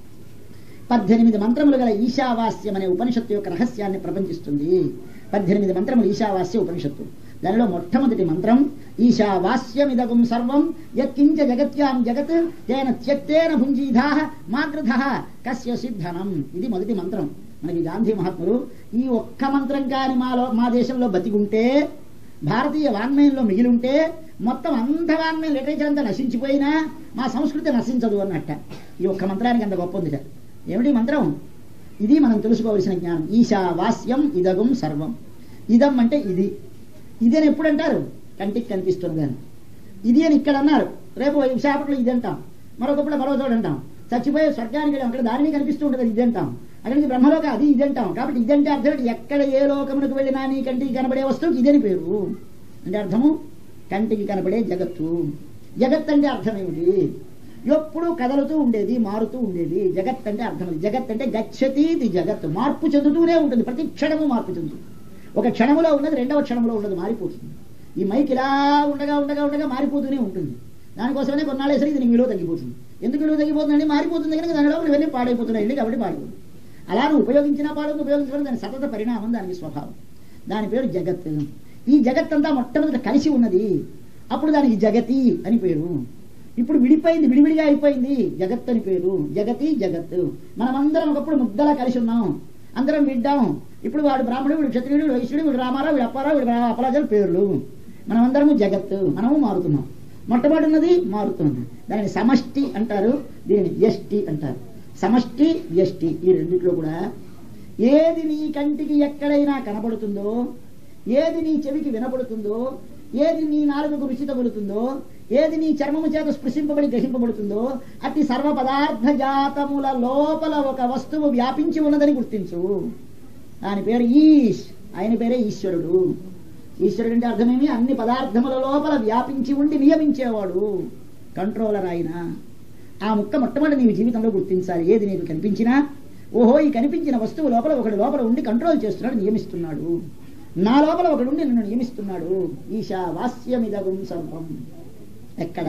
పద్దెనిమిది మంత్రములు గల ఈశావాస్యం అనే ఉపనిషత్తు యొక్క రహస్యాన్ని ప్రపంచిస్తుంది పద్దెనిమిది మంత్రములు ఈశావాస్య ఉపనిషత్తు దానిలో మొట్టమొదటి మంత్రం ఈశావాస్యమిదగుం సర్వం యత్కించ జగత్యాం జగత్ తేన త్యక్తేన భుంజీధా మాగృధ కస్య సిద్ధనం ఇది మొదటి మంత్రం మనకి గాంధీ మహాత్ములు ఈ ఒక్క మంత్రం కాని మాలో మా దేశంలో బతికుంటే భారతీయ వాంగ్మయంలో మిగిలి ఉంటే మొత్తం అంత వాంగ్మయం లిటరేచర్ అంతా నశించిపోయినా మా సంస్కృతి నశించదు అన్నట్ట ఈ ఒక్క మంత్రానికి అంత గొప్ప ఉంది ఏమిటి మంత్రం ఇది మనం తెలుసుకోవలసిన జ్ఞానం ఈశావాస్యం ఇదగం సర్వం ఇదం అంటే ఇది ఇది అని ఎప్పుడు అంటారు కంటికి కనిపిస్తుంది అని ఇది అని ఇక్కడ అన్నారు రేపు విశాఖపట్నంలో ఇది అంటాం మరొకప్పుడు మరో చోట అంటాం చచ్చిపోయే స్వర్గానికి వెళ్ళాం అక్కడ దానిని కనిపిస్తూ ఉంటుంది ఇది అంటాం అక్కడికి బ్రహ్మలోక అది ఇది అంటాం కాబట్టి ఇదంటే అర్థం ఏంటి? ఎక్కడ ఏ లోకమునకు వెళ్ళినా నీ కంటికి కనబడే వస్తువుకి ఇదని పేరు అంటే అర్థము కంటికి కనబడే జగత్తు జగత్ అంటే అర్థం ఏమిటి ఎప్పుడు కదలుతూ ఉండేది మారుతూ ఉండేది జగత్ అంటే అర్థం అది. జగత్ అంటే గచ్చతి ఇది జగత్ మార్పు చెందుతూనే ఉంటుంది ప్రతి క్షణము మార్పు చెందుతుంది ఒక క్షణములో ఉన్నది రెండవ క్షణంలో ఉన్నది మారిపోతుంది ఈ మైక్ ఇలా ఉండగా ఉండగా ఉండగా మారిపోతూనే ఉంటుంది దానికోసమే కొన్నాళ్ళేసరికి దీనికి విలువ తగ్గిపోతుంది ఎందుకు విలువ తగ్గిపోతుందండి మారిపోతుంది కనుక దానిలో ఇవన్నీ పాడైపోతున్నాయండి కాబట్టి పాడైపోతుంది అలా నువ్వు ఉపయోగించినా పాడదు ఉపయోగించడం దాని సతత పరిణామం దానికి స్వభావం దాని పేరు జగత్ ఈ జగత్ అంతా మొట్టమొదట కలిసి ఉన్నది అప్పుడు దానికి జగతి అని పేరు ఇప్పుడు విడిపోయింది విడివిడిగా అయిపోయింది జగత్ అని పేరు జగతి జగత్ మనమందరం ఒకప్పుడు ముద్దలా కలిసి ఉన్నాం అందరం విడ్డాం ఇప్పుడు వాడు బ్రాహ్మణుడు వీడు క్షత్రియుడు వీడు వైశ్యుడు వీడు రామారావు వీడు అప్పారావు వీడు అపరాజాలు పేర్లు మనమందరము జగత్ మనము మారుతున్నాం మొట్టమొదటి ఉన్నది మారుతుంది దానిని సమష్టి అంటారు దీనిని వ్యష్టి అంటారు సమష్టి వ్యష్టి ఈ రెండిట్లో కూడా ఏది నీ కంటికి ఎక్కడైనా కనబడుతుందో ఏది నీ చెవికి వినబడుతుందో ఏది నీ నాలుగుకు రుచి తగులుతుందో ఏది నీ చర్మము చేత స్పృశింపబడి గ్రహింపబడుతుందో అతి సర్వ పదార్థ జాతముల లోపల ఒక వస్తువు వ్యాపించి ఉన్నదని గుర్తించు దాని పేరు ఈష్ ఆయన పేరే ఈశ్వరుడు ఈశ్వరుడు అంటే అర్థమేమి అన్ని పదార్థముల లోపల వ్యాపించి ఉండి నియమించేవాడు కంట్రోలర్ ఆయన ఆ ముక్క మొట్టమొదటి నీ జీవితంలో గుర్తించాలి ఏది నీకు కనిపించినా ఓహో ఈ కనిపించిన వస్తువు లోపల ఒకటి లోపల ఉండి కంట్రోల్ చేస్తున్నాడు నియమిస్తున్నాడు నా లోపల ఒకడు ఉండి నన్ను నియమిస్తున్నాడు ఈశా వాస్యమిదగుం సర్వం ఎక్కడ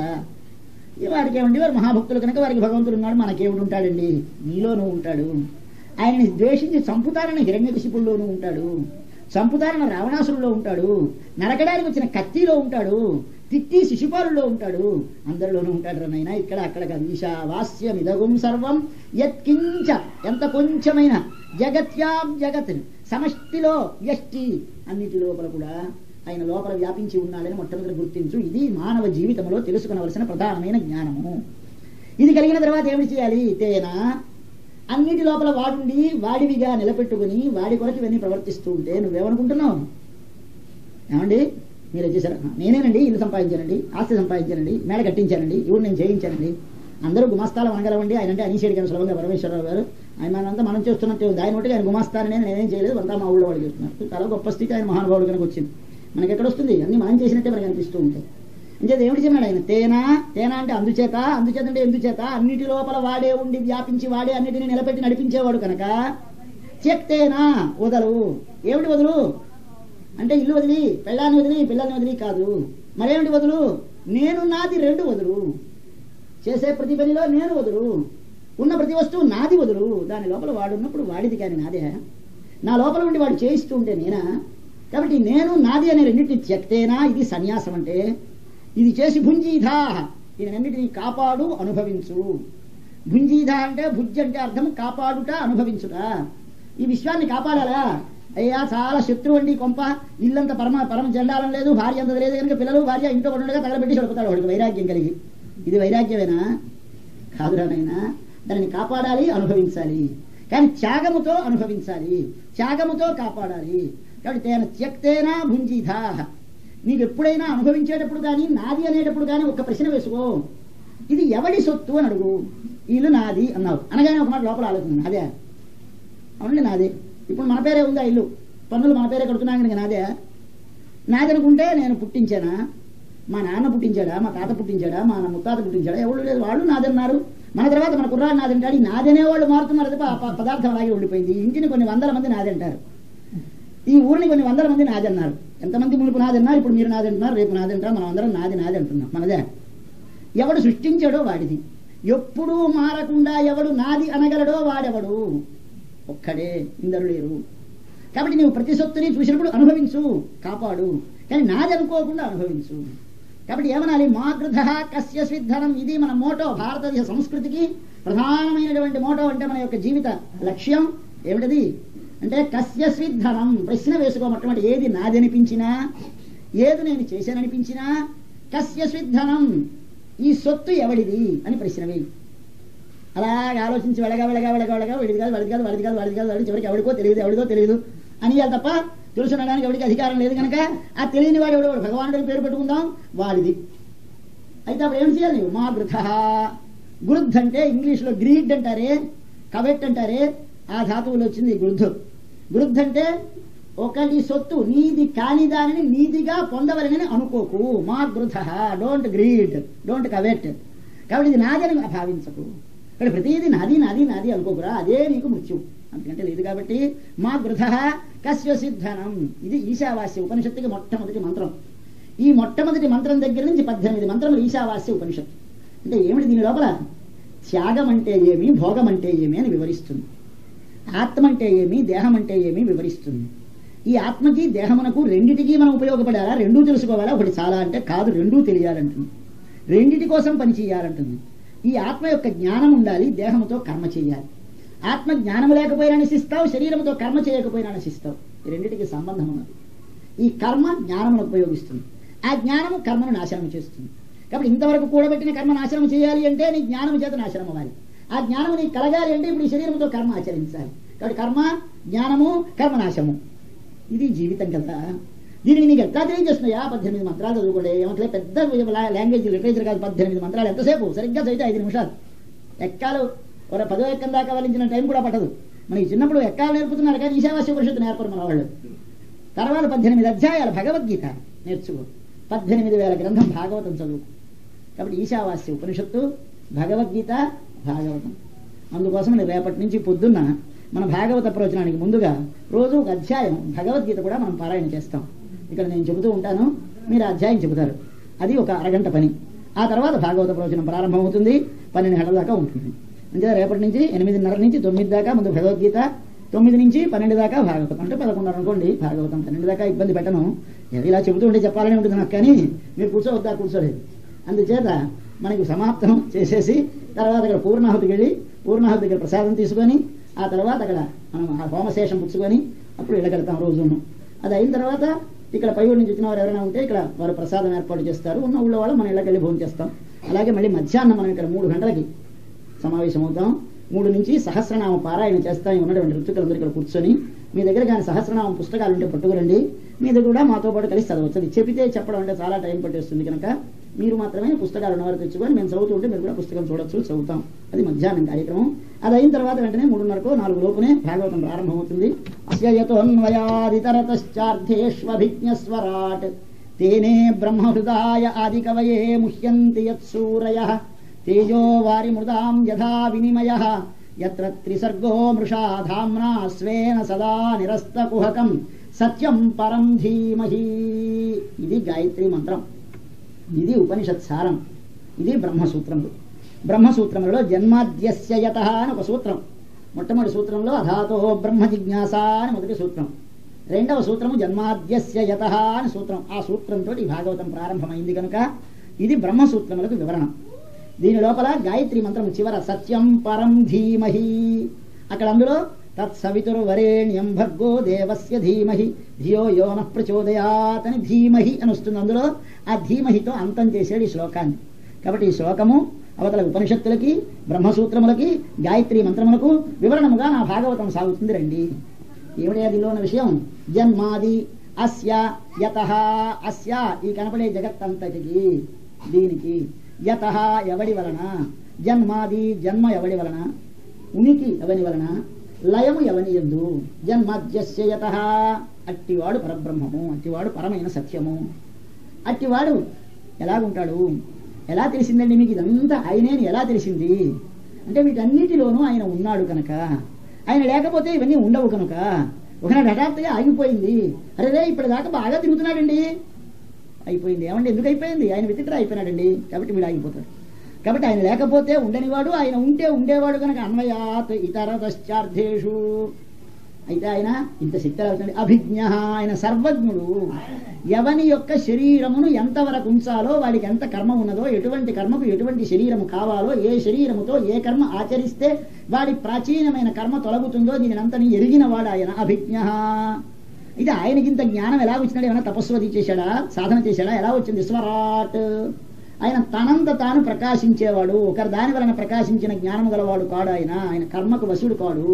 ఈ వాడికి ఏమండి వారు మహాభక్తులు కనుక వారికి భగవంతుడు ఉన్నాడు మనకేమిటి ఉంటాడండి నీలోనూ ఉంటాడు ఆయన్ని ద్వేషించి చంపుతారని హిరణ్యకశిపుల్లోనూ ఉంటాడు చంపుతారన్న రావణాసురులో ఉంటాడు నరకడానికి వచ్చిన కత్తిలో ఉంటాడు తిట్టి శిశుపాలులో ఉంటాడు అందరిలోనూ ఉంటాడు రనైనా ఇక్కడ అక్కడ కాదు ఈశావాస్యం ఇదగుం సర్వం యత్కించ ఎంత కొంచెమైన జగత్యాం జగత్ సమష్టిలో వ్యష్టి అన్నిటి లోపల కూడా ఆయన లోపల వ్యాపించి ఉన్నాడని మొట్టమొదటి గుర్తించు ఇది మానవ జీవితంలో తెలుసుకునవలసిన ప్రధానమైన జ్ఞానము ఇది కలిగిన తర్వాత ఏమిటి చేయాలి తేనా అన్నిటి లోపల వాడుండి వాడివిగా నిలబెట్టుకుని వాడి కొరకు ఇవన్నీ ప్రవర్తిస్తూ ఉంటే నువ్వేమనుకుంటున్నావు ఏమండి మీరు వచ్చేసారు నేనేనండి ఇల్లు సంపాదించానండి ఆస్తి సంపాదించానండి మేడ కట్టించానండి ఇవి నేను చేయించానండి అందరూ గుమాస్తాలు అనగలవండి ఆయన అంటే అనీషేడి గారు సులభంగా పరమేశ్వరరావు గారు ఆయన మనంతా మనం చేస్తున్నట్టు ఉంది ఆయన ఒకటి ఆయన గుమాస్తానని నేనేం చేయలేదు అంతా మా ఊళ్ళో వాళ్ళు చేస్తున్నారు చాలా గొప్ప స్థితి ఆయన మహానుభావుడు కనుక వచ్చింది మనకి ఎక్కడ వస్తుంది అన్ని మనం చేసినట్టే మనకి అనిపిస్తూ ఉంటాయి ఇంకేత ఏమిటి చెప్పినాడు ఆయన తేనా తేనా అంటే అందుచేత అందుచేత అంటే ఎందుచేత అన్నిటి లోపల వాడే ఉండి వ్యాపించి వాడే అన్నిటిని నిలబెట్టి నడిపించేవాడు కనుక చెక్తేనా వదలు ఏమిటి వదులు అంటే ఇల్లు వదిలి పెళ్ళాన్ని వదిలి పిల్లల్ని వదిలి కాదు మరేమిటి వదులు నేను నాది రెండు వదులు చేసే ప్రతి పనిలో నేను వదులు ఉన్న ప్రతి వస్తువు నాది వదులు దాని లోపల వాడు ఉన్నప్పుడు వాడిది కానీ నాదే నా లోపల ఉండి వాడు చేయిస్తూ ఉంటే నేనా కాబట్టి నేను నాది అనే రెండింటిని చెక్తేనా ఇది సన్యాసం అంటే ఇది చేసి భుంజీధా దీనన్నిటిని కాపాడు అనుభవించు భుంజీధా అంటే భుజ్ అంటే అర్థం కాపాడుట అనుభవించుట ఈ విశ్వాన్ని కాపాడాలా అయ్యా చాలా శత్రువు అండి కొంప ఇల్లంత పరమ పరమ జెండాలం లేదు భార్య అంత లేదు కనుక పిల్లలు భార్య ఇంట్లో ఉండగా తగలబెట్టి చదువుతాడు వాడికి వైరాగ్యం కలిగి ఇది వైరాగ్యమేనా కాదురానైనా దానిని కాపాడాలి అనుభవించాలి కానీ త్యాగముతో అనుభవించాలి త్యాగముతో కాపాడాలి కాబట్టి తేన త్యక్తేనా భుంజీధా నీకు ఎప్పుడైనా అనుభవించేటప్పుడు కానీ నాది అనేటప్పుడు కానీ ఒక ప్రశ్న వేసుకో ఇది ఎవడి సొత్తు అని అడుగు ఈ ఇల్లు నాది అన్నావు అనగానే ఒక మాట లోపల ఆలోచన అదే అవునండి నాదే ఇప్పుడు మన పేరే ఉందా ఇల్లు పన్నులు మన పేరే కడుతున్నాం కనుక నాదే నాది అనుకుంటే నేను పుట్టించానా మా నాన్న పుట్టించాడా మా తాత పుట్టించాడా మా ముత్తాత పుట్టించాడా ఎవరు లేదు వాళ్ళు నాదన్నారు మన తర్వాత మన కుర్రాడు నాదంటాడు ఈ నాదనే వాళ్ళు మారుతున్నారు తప్ప ఆ ప- పదార్థం అలాగే ఉండిపోయింది ఈ ఇంటిని కొన్ని వందల మంది నాదంటారు ఈ ఊరిని కొన్ని వందల మంది నాదన్నారు ఎంతమంది మునుపు నాదన్నారు ఇప్పుడు మీరు నాదంటున్నారు రేపు నాదంటారు మనం అందరం నాది నాది అంటున్నాం మనదే ఎవడు సృష్టించాడో వాడిది ఎప్పుడూ మారకుండా ఎవడు నాది అనగలడో వాడెవడు ఒక్కడే ఇందరు లేరు కాబట్టి నీవు ప్రతి సొత్తుని చూసినప్పుడు అనుభవించు కాపాడు కానీ నాది అనుకోకుండా అనుభవించు కాబట్టి ఏమనాలి మాగృధ కస్య స్విద్ధనం ఇది మన మోటో భారతదేశ సంస్కృతికి ప్రధానమైనటువంటి మోటో అంటే మన యొక్క జీవిత లక్ష్యం ఏమిటది అంటే కస్య స్విద్ధనం ప్రశ్న వేసుకో మొట్టమొదటి ఏది నాది అనిపించినా ఏది నేను చేశాననిపించినా కస్య స్విద్ధనం ఈ సొత్తు ఎవడిది అని ప్రశ్న వేయి అలాగే ఆలోచించి వెళ్ళగా వెళ్ళగా వెళ్ళగా వెళ్ళగా వీడిది కాదు వాడిది కాదు వాడిది కాదు వాడిది కాదు వాడి చివరికి ఎవడికో తెలియదు ఎవడిదో తెలియదు అని ఇవ్వాలి తప్ప తెలుసునడానికి ఎవరికి అధికారం లేదు కనుక ఆ తెలియని వాడు ఎవడు భగవానుడిని పేరు పెట్టుకుందాం వాడిది అయితే అప్పుడు ఏం చేయాలి నీవు మా గృధ గృద్ధ్ అంటే ఇంగ్లీష్లో గ్రీడ్ అంటారే కవెట్ అంటారే ఆ ధాతువులు వచ్చింది గృద్ధ్ గృద్ధ్ అంటే ఒకటి సొత్తు నీది కాని దానిని నీదిగా పొందవలనని అనుకోకు మా గృధ డోంట్ గ్రీడ్ డోంట్ కవెట్ కాబట్టి ఇది నాదని భావించకు ఇక్కడ ప్రతిదీ నాది నాది నాది అనుకోకురా అదే నీకు మృత్యు అందుకంటే లేదు కాబట్టి మా గృధ కస్య సిద్ధనం ఇది ఈశావాస్య ఉపనిషత్తుకి మొట్టమొదటి మంత్రం ఈ మొట్టమొదటి మంత్రం దగ్గర నుంచి పద్దెనిమిది మంత్రములు ఈశావాస్య ఉపనిషత్తు అంటే ఏమిటి దీని లోపల త్యాగం అంటే ఏమి భోగం అంటే ఏమి అని వివరిస్తుంది ఆత్మ అంటే ఏమి దేహం అంటే ఏమి వివరిస్తుంది ఈ ఆత్మకి దేహమునకు రెండిటికి మనం ఉపయోగపడాలా రెండూ తెలుసుకోవాలా ఒకటి చాలా అంటే కాదు రెండూ తెలియాలంటుంది రెండిటి కోసం పని చేయాలంటుంది ఈ ఆత్మ యొక్క జ్ఞానం ఉండాలి దేహముతో కర్మ చేయాలి ఆత్మ జ్ఞానము లేకపోయినా నశిస్తావు శరీరముతో కర్మ చేయకపోయినా నశిస్తావు ఈ రెండిటికి సంబంధం ఉన్నది ఈ కర్మ జ్ఞానమును ఉపయోగిస్తుంది ఆ జ్ఞానము కర్మను నాశనం చేస్తుంది కాబట్టి ఇంతవరకు కూడబెట్టిన కర్మ నాశనం చేయాలి అంటే నీ జ్ఞానము చేత నాశనం అవ్వాలి ఆ జ్ఞానం నీకు కలగాలి అంటే ఇప్పుడు ఈ శరీరంతో కర్మ ఆచరించాలి కాబట్టి కర్మ జ్ఞానము కర్మనాశము ఇది జీవితం కదా దీనికి నీకు ఎట్లా తెలియజేస్తున్నాయా పద్దెనిమిది మంత్రాలు చదువుకోండి ఏమంటే పెద్ద లాంగ్వేజ్ లిటరేచర్ కాదు పద్దెనిమిది మంత్రాలు ఎంతసేపు సరిగ్గా చదివితే ఐదు నిమిషాలు ఎక్కాలు ఒక పదో ఎక్కం దాకా వలించిన టైం కూడా పట్టదు మనకి చిన్నప్పుడు ఎక్కాలు నేర్పుతున్నారు కానీ ఈశావాస్య పరిషత్తు నేర్పరు మన వాళ్ళు తర్వాత పద్దెనిమిది అధ్యాయాలు భగవద్గీత నేర్చుకో పద్దెనిమిది వేల గ్రంథం భాగవతం చదువు కాబట్టి ఈశావాస్య ఉపనిషత్తు భగవద్గీత భాగవతం అందుకోసం నేను రేపటి నుంచి పొద్దున్న మన భాగవత ప్రవచనానికి ముందుగా రోజు ఒక అధ్యాయం భగవద్గీత కూడా మనం పారాయణ చేస్తాం ఇక్కడ నేను చెబుతూ ఉంటాను మీరు ఆ అధ్యాయం చెబుతారు అది ఒక అరగంట పని ఆ తర్వాత భాగవత ప్రవచనం ప్రారంభమవుతుంది పన్నెండు గంటల దాకా ఉంటుంది అంటే రేపటి నుంచి ఎనిమిదిన్నర నుంచి తొమ్మిది దాకా ముందు భగవద్గీత తొమ్మిది నుంచి పన్నెండు దాకా భాగవతం అంటే పదకొండున్నర అనుకోండి భాగవతం పన్నెండు దాకా ఇబ్బంది పెట్టను ఏదో ఇలా చెబుతూ ఉంటే చెప్పాలని ఉంటుంది నాకు కానీ మీరు కూర్చోవద్దా కూర్చోలేదు అందుచేత మనకి సమాప్తం చేసేసి తర్వాత అక్కడ పూర్ణాహుతికి వెళ్ళి పూర్ణాహుతి దగ్గర ప్రసాదం తీసుకొని ఆ తర్వాత అక్కడ మనం ఆ హోమశేషం పుచ్చుకొని అప్పుడు ఇళ్ళకెళ్తాం రోజును అది అయిన తర్వాత ఇక్కడ పై ఊరి నుంచి వచ్చిన వారు ఎవరైనా ఉంటే ఇక్కడ వారు ప్రసాదం ఏర్పాటు చేస్తారు ఉన్న ఊళ్ళో వాళ్ళు మనం ఇళ్ళకెళ్ళి భోజనం చేస్తాం అలాగే మళ్ళీ మధ్యాహ్నం మనం ఇక్కడ మూడు గంటలకి సమావేశమవుతాం మూడు నుంచి సహస్రనామ పారాయణ చేస్తాం ఉన్నటువంటి ఋతుకులందరూ ఇక్కడ కూర్చొని మీ దగ్గర కానీ సహస్రనామం పుస్తకాలు ఉంటే పట్టుకురండి మీ దగ్గర కూడా మాతో పాటు కలిసి చదవచ్చు అది చెబితే చెప్పడం అంటే చాలా టైం పట్టేస్తుంది కనుక మీరు మాత్రమే పుస్తకాలు ఉన్నవారు తెచ్చుకొని మేము చదువుతూ ఉంటే మీరు కూడా పుస్తకం చూడొచ్చు చదువుతాం అది మధ్యాహ్నం కార్యక్రమం అది అయిన తర్వాత వెంటనే మూడున్నరకు నాలుగు లోపునే భాగవతం ప్రారంభమవుతుంది అస్యయతోన్వయాదితరతశ్చార్థేష్వభిజ్ఞస్వరాట్ తేనే బ్రహ్మహృదాయ ఆదికవయే ముహ్యంతి యత్సూరయ తేజో వారిమృదాం యథా వినిమయ యత్ర త్రిసర్గో మృషా ధామ్నా స్వేన సదా నిరస్తకుహకం సత్యం పరం ధీమహి ఇది గాయత్రి మంత్రం ఇది ఉపనిషత్ సారం ఇది బ్రహ్మసూత్రములు బ్రహ్మసూత్రములలో జన్మాద్యస్య యత అని ఒక సూత్రం మొట్టమొదటి సూత్రంలో అధాతో బ్రహ్మ జిజ్ఞాస అని మొదటి సూత్రం రెండవ సూత్రము జన్మాద్యస్య యత అని సూత్రం ఆ సూత్రంతో ఈ భాగవతం ప్రారంభమైంది కనుక ఇది బ్రహ్మసూత్రములకు వివరణ దీని లోపల గాయత్రి మంత్రం చివర సత్యం పరం ధీమహి అక్కడ అందులో తత్సవితుర్వరేణ్యం భర్గో దేవస్య ధీమహి ధియో యోన ప్రచోదయాత్ అని ధీమహి అని వస్తుంది అందులో ఆ ధీమహితో అంతం చేసేది ఈ శ్లోకాన్ని కాబట్టి ఈ శ్లోకము అవతల ఉపనిషత్తులకి బ్రహ్మసూత్రములకి గాయత్రి మంత్రములకు వివరణముగా నా భాగవతం సాగుతుంది రండి ఏమిటి అదిలో ఉన్న విషయం జన్మాది అస్య యత అస్య ఈ కనపడే జగత్తంతటికి దీనికి యత ఎవడి వలన జన్మాది జన్మ ఎవడి వలన ఉనికి ఎవని వలన లయము ఎవని ఎందు జన్మాద్యస్య యత అట్టివాడు పరబ్రహ్మము అట్టివాడు పరమైన సత్యము అట్టివాడు ఎలాగుంటాడు ఎలా తెలిసిందండి మీకు ఇదంతా ఆయనేని ఎలా తెలిసింది అంటే వీటన్నిటిలోనూ ఆయన ఉన్నాడు కనుక ఆయన లేకపోతే ఇవన్నీ ఉండవు కనుక ఒకనాడు హఠాత్తుగా ఆగిపోయింది అరే రే ఇప్పటిదాకా బాగా తిరుగుతున్నాడండి అయిపోయింది ఏమండి ఎందుకు అయిపోయింది ఆయన విచిత్ర అయిపోయినాడండి కాబట్టి వీడు ఆగిపోతాడు కాబట్టి ఆయన లేకపోతే ఉండనివాడు ఆయన ఉంటే ఉండేవాడు కనుక అన్వయాత్ ఇతర పశ్చార్థేషు అయితే ఆయన ఇంత శక్తి అవుతుంది అభిజ్ఞ ఆయన సర్వజ్ఞుడు ఎవని యొక్క శరీరమును ఎంతవరకు ఉంచాలో వాడికి ఎంత కర్మ ఉన్నదో ఎటువంటి కర్మకు ఎటువంటి శరీరము కావాలో ఏ శరీరముతో ఏ కర్మ ఆచరిస్తే వాడి ప్రాచీనమైన కర్మ తొలగుతుందో దీని అంతని ఎరిగిన వాడు ఆయన అభిజ్ఞ ఇది ఆయనకి ఇంత జ్ఞానం ఎలా వచ్చినాడు ఏమైనా తపస్సు అది చేశాడా సాధన చేశాడా ఎలా వచ్చింది స్వరాట్ ఆయన తనంత తాను ప్రకాశించేవాడు ఒకరి దాని వలన ప్రకాశించిన జ్ఞానం గలవాడు కాడు ఆయన ఆయన కర్మకు వశుడు కాడు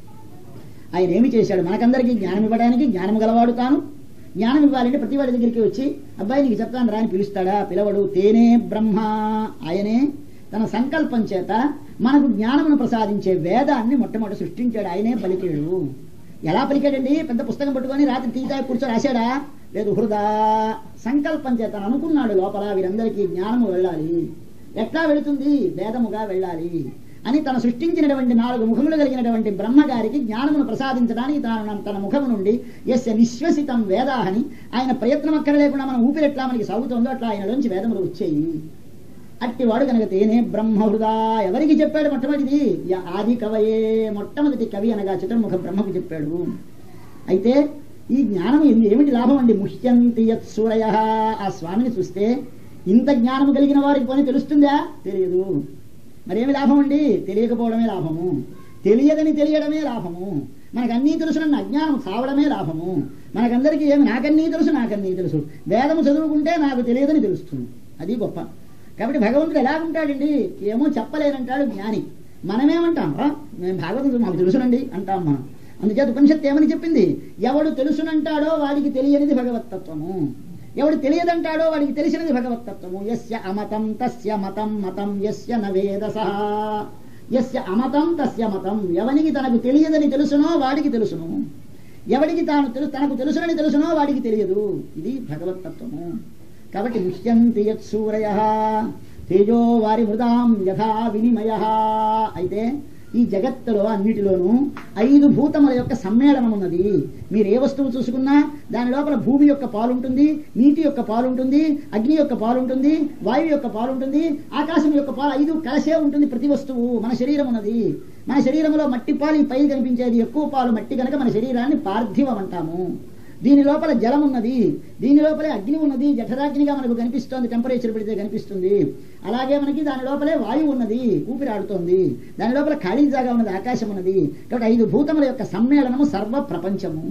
ఆయన ఏమి చేశాడు మనకందరికీ జ్ఞానం ఇవ్వడానికి జ్ఞానం గలవాడు తాను జ్ఞానం ఇవ్వాలంటే ప్రతి వాడి దగ్గరికి వచ్చి అబ్బాయి నీకు చెప్తాను రాని పిలుస్తాడా పిలవడు తేనే బ్రహ్మ ఆయనే తన సంకల్పం చేత మనకు జ్ఞానమును ప్రసాదించే వేదాన్ని మొట్టమొదటి సృష్టించాడు ఆయనే పలికాడు ఎలా పలికాడండి పెద్ద పుస్తకం పట్టుకొని రాత్రి టీ తాగి కూర్చొని రాశాడా లేదు హృదా సంకల్పం చేత అనుకున్నాడు లోపల వీరందరికీ జ్ఞానము వెళ్ళాలి ఎట్లా వెళుతుంది వేదముగా వెళ్ళాలి అని తను సృష్టించినటువంటి నాలుగు ముఖములు కలిగినటువంటి బ్రహ్మగారికి జ్ఞానమును ప్రసాదించడానికి తాను తన ముఖము నుండి ఎస్ నిశ్వసితం వేదాహని ఆయన ప్రయత్నం అక్కడ లేకుండా మనం ఊపిరి ఎట్లా మనకి సాగుతుందో అట్లా ఆయనలోంచి వేదములు వచ్చాయి అట్టివాడు కనుక తేనే బ్రహ్మహృదా ఎవరికి చెప్పాడు మొట్టమొదటిది య- ఆది కవయే మొట్టమొదటి కవి అనగా చతుర్ముఖ బ్రహ్మకు చెప్పాడు అయితే ఈ జ్ఞానం ఎందు ఏమిటి లాభం అండి ముహ్యంతి యత్ సూరయ ఆ స్వామిని చూస్తే ఇంత జ్ఞానము కలిగిన వారికి పోనీ తెలుస్తుందా తెలియదు మరేమి లాభం అండి తెలియకపోవడమే లాభము తెలియదని తెలియడమే లాభము మనకు అన్నీ తెలుసునన్న అజ్ఞానం చావడమే లాభము మనకందరికీ ఏమి నాకన్నీ తెలుసు నాకన్నీ తెలుసు వేదము చదువుకుంటే నాకు తెలియదని తెలుస్తుంది అది గొప్ప కాబట్టి భగవంతుడు ఎలా ఉంటాడండి ఏమో చెప్పలేనంటాడు జ్ఞాని మనమేమంటాం "రా, మేము భాగవతం మాకు తెలుసునండి అంటాం మనం అందుచేత ఉపనిషత్తు ఏమని చెప్పింది ఎవడు తెలుసునంటాడో వాడికి తెలియనిది భగవత్తత్వము ఎవడు తెలియదంటాడో వాడికి తెలిసినది భగవత్తత్వము యస్య అమతం తస్య మతం మతం యస్య నవేదస యస్య అమతం తస్య మతం ఎవనికి తనకు తెలియదని తెలుసునో వాడికి తెలుసును ఎవడికి తాను తెలు తనకు తెలుసునని తెలుసునో వాడికి తెలియదు ఇది భగవత్తత్వము కాబట్టి ముష్యంతి యత్సూరయ తేజో వారి మృదాం యథా వినిమయ అయితే ఈ జగత్తులో అన్నిటిలోనూ ఐదు భూతముల యొక్క సమ్మేళనం ఉన్నది మీరు ఏ వస్తువు చూసుకున్నా దాని లోపల భూమి యొక్క పాలుంటుంది నీటి యొక్క పాలుంటుంది అగ్ని యొక్క పాలుంటుంది వాయువు యొక్క పాలుంటుంది ఆకాశం యొక్క పాలు ఐదు కలిసే ఉంటుంది ప్రతి వస్తువు మన శరీరం ఉన్నది మన శరీరంలో మట్టి పాలు ఈ పై కనిపించేది ఎక్కువ పాలు మట్టి కనుక మన శరీరాన్ని పార్థివం అంటాము దీని లోపల జలం ఉన్నది దీని లోపలే అగ్ని ఉన్నది జఠరాగ్నిగా మనకు కనిపిస్తోంది టెంపరేచర్ పెడితే కనిపిస్తుంది అలాగే మనకి దాని లోపలే వాయువు ఉన్నది ఊపిరాడుతోంది దాని లోపల ఖాళీ జాగా ఉన్నది ఆకాశం ఉన్నది కాబట్టి ఐదు భూతముల యొక్క సమ్మేళనము సర్వ ప్రపంచము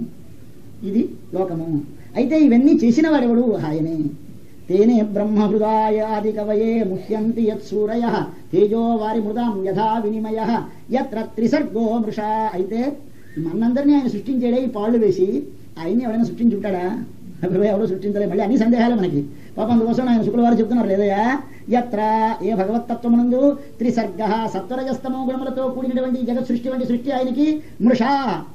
ఇది లోకము అయితే ఇవన్నీ చేసిన వాడెవడు ఆయనే తేనే బ్రహ్మహృదాయాది కవయే ముహ్యంతి యత్సూరయ తేజో వారి మృదాం యథా వినిమయ యత్ర త్రిసర్గో మృష అయితే మనందరినీ ఆయన సృష్టించాడే ఈ పాళ్ళు వేసి ఆయన్ని ఎవరైనా సృష్టించుంటాడా అప్పుడు ఎవడో సృష్టించలే మళ్ళీ అన్ని సందేహాలు మనకి పాపం అందుకోసం ఆయన శుక్రవారం చెప్తున్నారు లేదయా యత్ర ఏ భగవత్తత్వమునందు త్రిసర్గ సత్వరజస్తమో గుణములతో కూడినటువంటి ఈ జగత్ సృష్టి వంటి సృష్టి ఆయనకి మృషా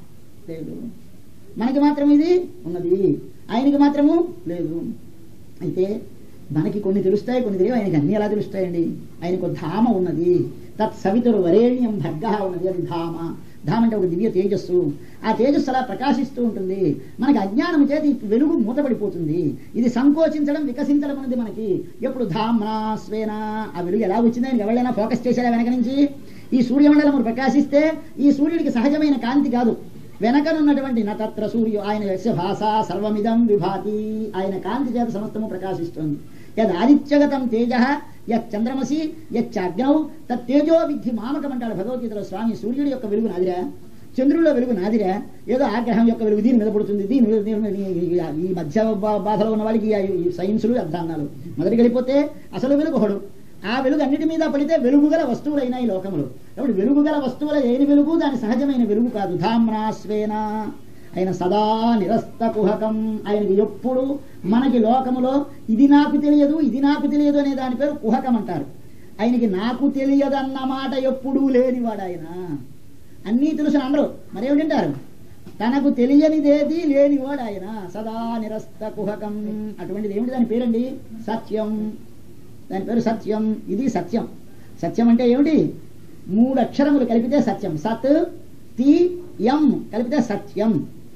లేదు మనకి మాత్రం ఇది ఉన్నది ఆయనకి మాత్రము లేదు అయితే మనకి కొన్ని తెలుస్తాయి కొన్ని తెలియవు ఆయనకి అన్ని ఎలా తెలుస్తాయండి ఆయనకు ధామ ఉన్నది తత్ సవితురు వరేణ్యం భర్గ ఉన్నది అది ధామ ధామ అంటే ఒక దివ్య తేజస్సు ఆ తేజస్సు అలా ప్రకాశిస్తూ ఉంటుంది మనకి అజ్ఞానం చేత ఈ వెలుగు మూతపడిపోతుంది ఇది సంకోచించడం వికసించడం అనేది మనకి ఎప్పుడు ధామ్నా స్వేన ఆ వెలుగు ఎలా వచ్చింది ఆయన ఎవరైనా ఫోకస్ చేశారా వెనక నుంచి ఈ సూర్యమండలం ప్రకాశిస్తే ఈ సూర్యుడికి సహజమైన కాంతి కాదు వెనకనున్నటువంటి నతత్ర సూర్యు ఆయన యస్య భాష సర్వమిదం విభాతి ఆయన కాంతి చేత సమస్తము ప్రకాశిస్తుంది యద్ ఆదిత్యగతం తేజ యత్ చంద్రమసి యచ్చాగ్నౌ తత్ తేజో విద్ధి మామకం అంటాడు భగవద్గీతలో స్వామి సూర్యుడి యొక్క వెలుగు నాదిరా చంద్రుల్లో వెలుగు నాదిరా ఏదో ఆ గ్రహం యొక్క వెలుగు దీని మీద పడుతుంది దీని మీద దీని మీద ఈ- ఈ మధ్య బా- బాధలో ఉన్న వాళ్ళకి ఈ- ఈ సైన్సులు అర్థాన్నాలు మొదటికి వెళ్ళిపోతే అసలు వెలుగు ఒకడు ఆ వెలుగు అన్నిటి మీద పడితే వెలుగు గల వస్తువులైన ఈ లోకములు కాబట్టి వెలుగు గల వస్తువుల ఏని వెలుగు దాని సహజమైన వెలుగు కాదు ధామ్నా స్వేన ఆయన సదా నిరస్త కుహకం ఆయనకి ఎప్పుడు మనకి లోకములో ఇది నాకు తెలియదు ఇది నాకు తెలియదు అనే దాని పేరు కుహకం అంటారు ఆయనకి నాకు తెలియదన్న మాట ఎప్పుడూ లేనివాడు ఆయన అన్నీ తెలుసు అందరూ మరేమిటంటారు తనకు తెలియనిదేది లేనివాడు ఆయన సదా నిరస్త కుహకం అటువంటిది ఏమిటి దాని పేరండి సత్యం దాని పేరు సత్యం ఇది సత్యం సత్యం అంటే ఏమిటి మూడు అక్షరములు కలిపితే సత్యం సత్ తి యం కలిపితే సత్యం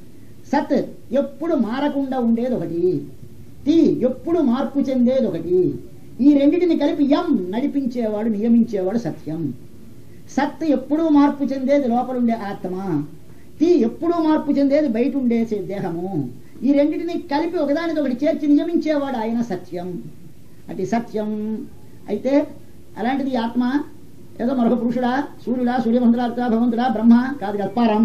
సత్ ఎప్పుడు మారకుండా ఉండేది ఒకటి తి ఎప్పుడు మార్పు చెందేది ఒకటి ఈ రెండిటిని కలిపి యం నడిపించేవాడు నియమించేవాడు సత్యం సత్ ఎప్పుడూ మార్పు చెందేది లోపల ఉండే ఆత్మ తి ఎప్పుడూ మార్పు చెందేది బయట ఉండే చే- దేహము ఈ రెండిటిని కలిపి ఒకదానితో ఒకటి చేర్చి నియమించేవాడు ఆయన సత్యం అటు సత్యం అయితే అలాంటిది ఈ ఆత్మ ఏదో మరొక పురుషుడా సూర్యుడా సూర్యమంత్రాత్మ భగవంతుడా బ్రహ్మ కాదు కదా పరం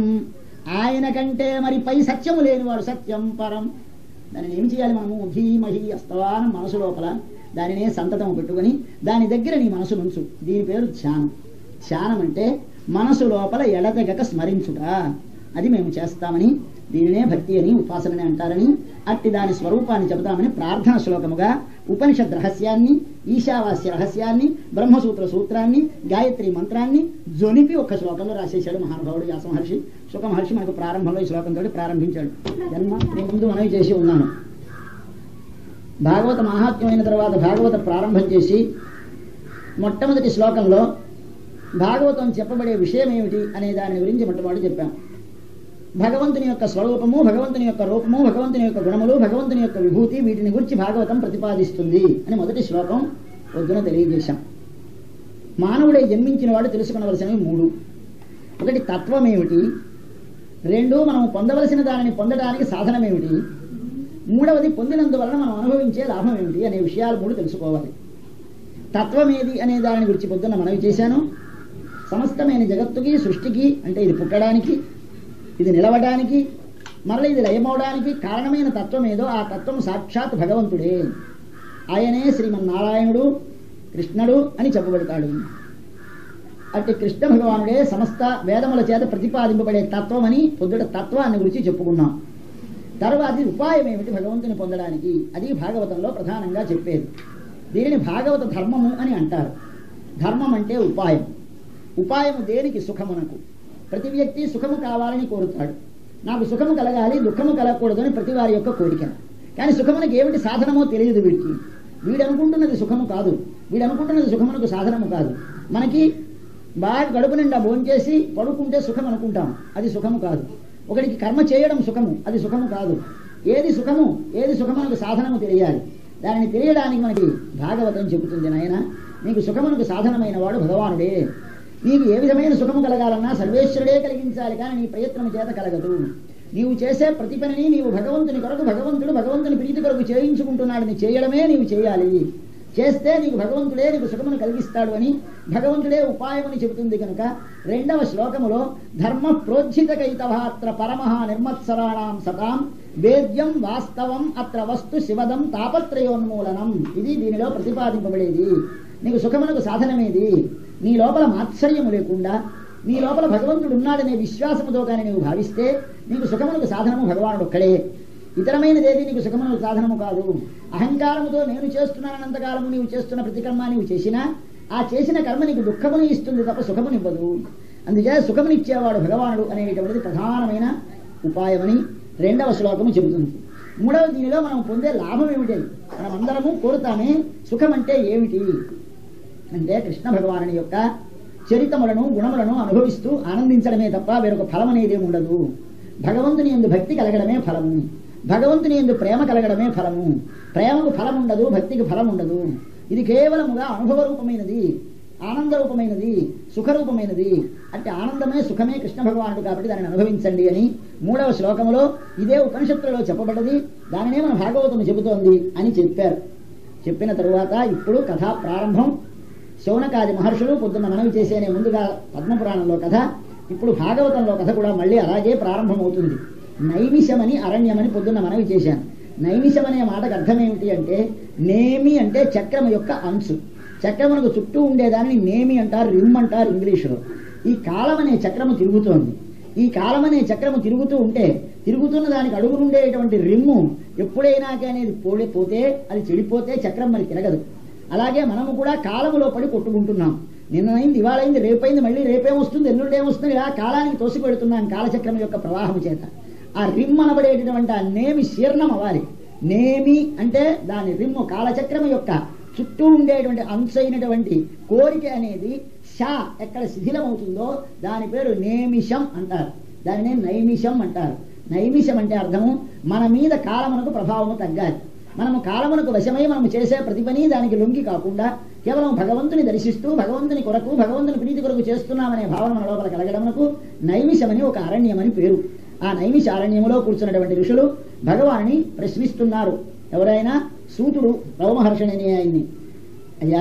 ఆయన కంటే మరి పై సత్యము లేనివాడు సత్యం పరం దానిని ఏం చేయాలి మనము ధీమహి అస్తవానం మనసు లోపల దానినే సంతతం పెట్టుకొని దాని దగ్గర నీ మనసు నుంచు దీని పేరు ధ్యానం ధ్యానం అంటే మనసు లోపల ఎడతెగక స్మరించుట అది మేము చేస్తామని దీనినే భక్తి అని ఉపాసనని అంటారని అట్టి దాని స్వరూపాన్ని చెబుతామని ప్రార్థన శ్లోకముగా ఉపనిషద్ రహస్యాన్ని ఈశావాస్య రహస్యాన్ని బ్రహ్మసూత్ర సూత్రాన్ని గాయత్రి మంత్రాన్ని జొనిపి ఒక శ్లోకంలో రాసేశాడు మహానుభావుడు వ్యాస మహర్షి సుఖ మహర్షి మనకు ప్రారంభంలో ఈ శ్లోకంతో ప్రారంభించాడు జన్మ నేను ముందు మనవి చేసి ఉన్నాను భాగవత మహాత్మ్యమైన తర్వాత భాగవత ప్రారంభం చేసి మొట్టమొదటి శ్లోకంలో భాగవతం చెప్పబడే విషయం ఏమిటి అనే దాని గురించి మొట్టమొదటి చెప్పాం భగవంతుని యొక్క స్వరూపము భగవంతుని యొక్క రూపము భగవంతుని యొక్క గుణములు భగవంతుని యొక్క విభూతి వీటిని గురించి భాగవతం ప్రతిపాదిస్తుంది అని మొదటి శ్లోకం పొద్దున తెలియజేశాం మానవుడే జన్మించిన వాడు తెలుసుకునవలసినవి మూడు ఒకటి తత్వం ఏమిటి రెండు మనం పొందవలసిన దానిని పొందడానికి సాధనం ఏమిటి మూడవది పొందినందువలన మనం అనుభవించే లాభం ఏమిటి అనే విషయాలు మూడు తెలుసుకోవాలి తత్వం ఏది అనే దాని గురించి పొద్దున్న మనవి చేశాను సమస్తమైన జగత్తుకి సృష్టికి అంటే ఇది పుట్టడానికి ఇది నిలవడానికి మరల ఇది లయమవడానికి కారణమైన తత్వం ఏదో ఆ తత్వం సాక్షాత్ భగవంతుడే ఆయనే శ్రీమన్నారాయణుడు కృష్ణుడు అని చెప్పబడతాడు అట్టి కృష్ణ భగవానుడే సమస్త వేదముల చేత ప్రతిపాదింపబడే తత్వమని పొద్దుట తత్వాన్ని గురించి చెప్పుకున్నాం తర్వాతి ఉపాయం ఏమిటి భగవంతుని పొందడానికి అది భాగవతంలో ప్రధానంగా చెప్పేది దీనిని భాగవత ధర్మము అని అంటారు ధర్మం అంటే ఉపాయం ఉపాయము దేనికి సుఖమునకు ప్రతి వ్యక్తి సుఖము కావాలని కోరుతాడు నాకు సుఖము కలగాలి దుఃఖము కలగకూడదని ప్రతి వారి యొక్క కోరిక కానీ సుఖమునకు ఏమిటి సాధనమో తెలియదు వీడికి వీడు అనుకుంటున్నది సుఖము కాదు వీడు అనుకుంటున్నది సుఖమునకు సాధనము కాదు మనకి బాగా గడుపు నిండా భోంచేసి పడుకుంటే సుఖం అనుకుంటాం అది సుఖము కాదు ఒకడికి కర్మ చేయడం సుఖము అది సుఖము కాదు ఏది సుఖము ఏది సుఖమునకు సాధనము తెలియాలి దానిని తెలియడానికి మనకి భాగవతం చెబుతుంది నాయన నీకు సుఖమునకు సాధనమైన వాడు భగవానుడే నీకు ఏ విధమైన సుఖము కలగాలన్నా సర్వేశ్వరుడే కలిగించాలి కానీ నీ ప్రయత్నం చేత కలగదు నీవు చేసే ప్రతి పనిని నీవు భగవంతుని కొరకు భగవంతుడు భగవంతుని ప్రీతి కొరకు చేయించుకుంటున్నాడని చేయడమే నీవు చేయాలి చేస్తే నీకు భగవంతుడే నీకు సుఖమును కలిగిస్తాడు అని భగవంతుడే ఉపాయమని చెబుతుంది కనుక రెండవ శ్లోకములో ధర్మ ప్రోజ్జితకైతవాత్ర పరమః నిర్మత్సరాణం సతాం వేద్యం వాస్తవం అత్ర వస్తు శివదం తాపత్రయోన్మూలనం ఇది దీనిలో ప్రతిపాదింపబడేది నీకు సుఖమునకు సాధనమేది నీ లోపల మాత్సర్యము లేకుండా నీ లోపల భగవంతుడు ఉన్నాడనే విశ్వాసముతో కానీ నీవు భావిస్తే నీకు సుఖమునకు సాధనము భగవానుడు ఒక్కడే ఇతరమైనదేది నీకు సుఖమునకు సాధనము కాదు అహంకారముతో నేను చేస్తున్నానంతకాలము నీవు చేస్తున్న ప్రతి కర్మ నీవు చేసినా ఆ చేసిన కర్మ నీకు దుఃఖముని ఇస్తుంది తప్ప సుఖమునివ్వదు అందుచేత సుఖమునిచ్చేవాడు భగవానుడు అనేటువంటిది ప్రధానమైన ఉపాయమని రెండవ శ్లోకము చెబుతుంది మూడవ దీనిలో మనం పొందే లాభం ఏమిటి మనం అందరము కోరుతామే సుఖం అంటే ఏమిటి అంటే కృష్ణ భగవానుని యొక్క చరితములను గుణములను అనుభవిస్తూ ఆనందించడమే తప్ప వేరొక ఫలం అనేది ఉండదు భగవంతుని ఎందు భక్తి కలగడమే ఫలము భగవంతుని ఎందు ప్రేమ కలగడమే ఫలము ప్రేమకు ఫలం ఉండదు భక్తికి ఫలం ఉండదు ఇది కేవలముగా అనుభవ రూపమైనది ఆనంద రూపమైనది సుఖరూపమైనది అంటే ఆనందమే సుఖమే కృష్ణ భగవానుడు కాబట్టి దానిని అనుభవించండి అని మూడవ శ్లోకములో ఇదే ఉపనిషత్తులలో చెప్పబడ్డది దానినే మన భాగవతం చెబుతోంది అని చెప్పారు చెప్పిన తరువాత ఇప్పుడు కథా ప్రారంభం శౌనకాది మహర్షులు పొద్దున్న మనవి చేసేనే ముందుగా పద్మపురాణంలో కథ ఇప్పుడు భాగవతంలో కథ కూడా మళ్ళీ అలాగే ప్రారంభమవుతుంది నైమిషమని అరణ్యమని పొద్దున్న మనవి చేశాను నైమిషం అనే మాటకు అర్థం ఏమిటి అంటే నేమి అంటే చక్రం యొక్క అంచు చక్రమునకు చుట్టూ ఉండేదాన్ని నేమి అంటారు రిమ్ అంటారు ఇంగ్లీషులో ఈ కాలం అనే చక్రము తిరుగుతోంది ఈ కాలం అనే చక్రము తిరుగుతూ ఉంటే తిరుగుతున్న దానికి అడుగునుండేటువంటి రిమ్ము ఎప్పుడైనా కానీ అది పోడే పోతే అది చెడిపోతే చక్రం మరి తిరగదు అలాగే మనము కూడా కాలములో పడి కొట్టుకుంటున్నాం నిన్నైంది ఇవాళైంది రేపైంది మళ్ళీ రేపేం వస్తుంది ఎల్లుండి ఏమొస్తుంది ఇలా కాలానికి తోసిపెడుతున్నాం కాలచక్రం యొక్క ప్రవాహం చేత ఆ రిమ్ అనబడేటటువంటి ఆ నేమి శీర్ణం అవ్వాలి నేమి అంటే దాని రిమ్ము కాలచక్రం యొక్క చుట్టూ ఉండేటువంటి అంశైనటువంటి కోరిక అనేది షా ఎక్కడ శిథిలమవుతుందో దాని పేరు నేమిషం అంటారు దానినే నైమిషం అంటారు నైమిషం అంటే అర్థము మన మీద కాలమునకు ప్రభావము తగ్గాలి మనము కాలమునకు వశమై మనము చేసే ప్రతి పని దానికి లొంగి కాకుండా కేవలం భగవంతుని దర్శిస్తూ భగవంతుని కొరకు భగవంతుని ప్రీతి కొరకు చేస్తున్నామనే భావన మన లోపల కలగడమునకు నైమిషమని ఒక అరణ్యమని పేరు ఆ నైమిష అరణ్యములో కూర్చున్నటువంటి ఋషులు భగవాన్ని ప్రశ్నిస్తున్నారు ఎవరైనా సూతుడు రవమహర్షణని ఆయన్ని అయ్యా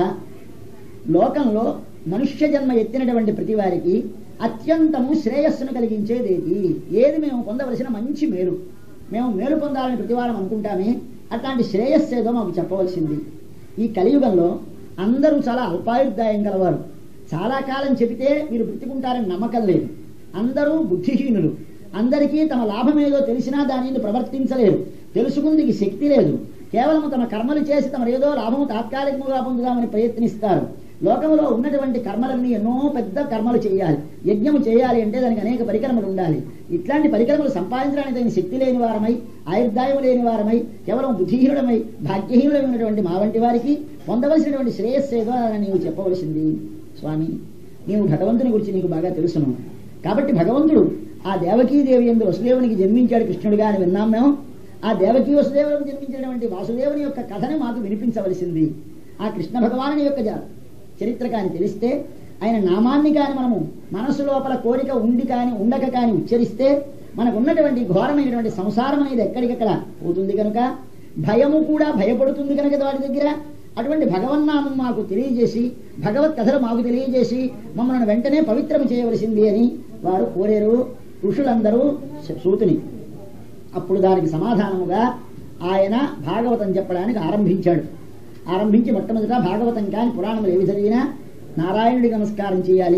లోకంలో మనుష్య జన్మ ఎత్తినటువంటి ప్రతి వారికి అత్యంతము శ్రేయస్సును కలిగించేదేది ఏది మేము పొందవలసిన మంచి మేలు మేము మేలు పొందాలని ప్రతివారం అనుకుంటామే అట్లాంటి శ్రేయస్సు ఏదో మాకు చెప్పవలసింది ఈ కలియుగంలో అందరూ చాలా అల్పాయుర్దాయం గలవారు చాలా కాలం చెబితే మీరు బ్రతికుంటారని నమ్మకం లేదు అందరూ బుద్ధిహీనులు అందరికీ తమ లాభం ఏదో తెలిసినా దానిని ప్రవర్తించలేరు తెలుసుకుందికి శక్తి లేదు కేవలం తమ కర్మలు చేసి తమ ఏదో లాభము తాత్కాలికముగా పొందుదామని ప్రయత్నిస్తారు లోకములో ఉన్నటువంటి కర్మలన్నీ ఎన్నో పెద్ద కర్మలు చేయాలి యజ్ఞము చేయాలి అంటే దానికి అనేక పరికరములు ఉండాలి ఇట్లాంటి పరికరములు సంపాదించడానికి తగిన శక్తి లేని వారమై ఆయుర్దాయం లేని వారమై కేవలం బుద్ధిహీనుడమై భాగ్యహీనుడై ఉన్నటువంటి మా వంటి వారికి పొందవలసినటువంటి శ్రేయస్సు ఏదో అని నీవు చెప్పవలసింది స్వామి నీవు భగవంతుని గురించి నీకు బాగా తెలుసును కాబట్టి భగవంతుడు ఆ దేవకీదేవి ఎందు వసుదేవునికి జన్మించాడు కృష్ణుడిగా అని విన్నాం మేము ఆ దేవకీ వసుదేవులకు జన్మించినటువంటి వాసుదేవుని యొక్క కథని మాకు వినిపించవలసింది ఆ కృష్ణ భగవానుని యొక్క జ- చరిత్ర కాని తెలిస్తే ఆయన నామాన్ని కాని మనము మనసు లోపల కోరిక ఉండి కాని ఉండక కాని ఉచ్చరిస్తే మనకు ఉన్నటువంటి ఘోరమైనటువంటి సంసారం అనేది ఎక్కడికక్కడ పోతుంది కనుక భయము కూడా భయపడుతుంది కనుక వాటి దగ్గర అటువంటి భగవన్నామం మాకు తెలియజేసి భగవత్ కథలు మాకు తెలియజేసి మమ్మల్ని వెంటనే పవిత్రం చేయవలసింది అని వారు కోరేరు ఋషులందరూ స- సూతుని అప్పుడు దానికి సమాధానముగా ఆయన భాగవతం చెప్పడానికి ఆరంభించాడు ఆరంభించి మొట్టమొదట భాగవతం కాని పురాణములు ఏవి చదివినా నారాయణుడికి నమస్కారం చేయాలి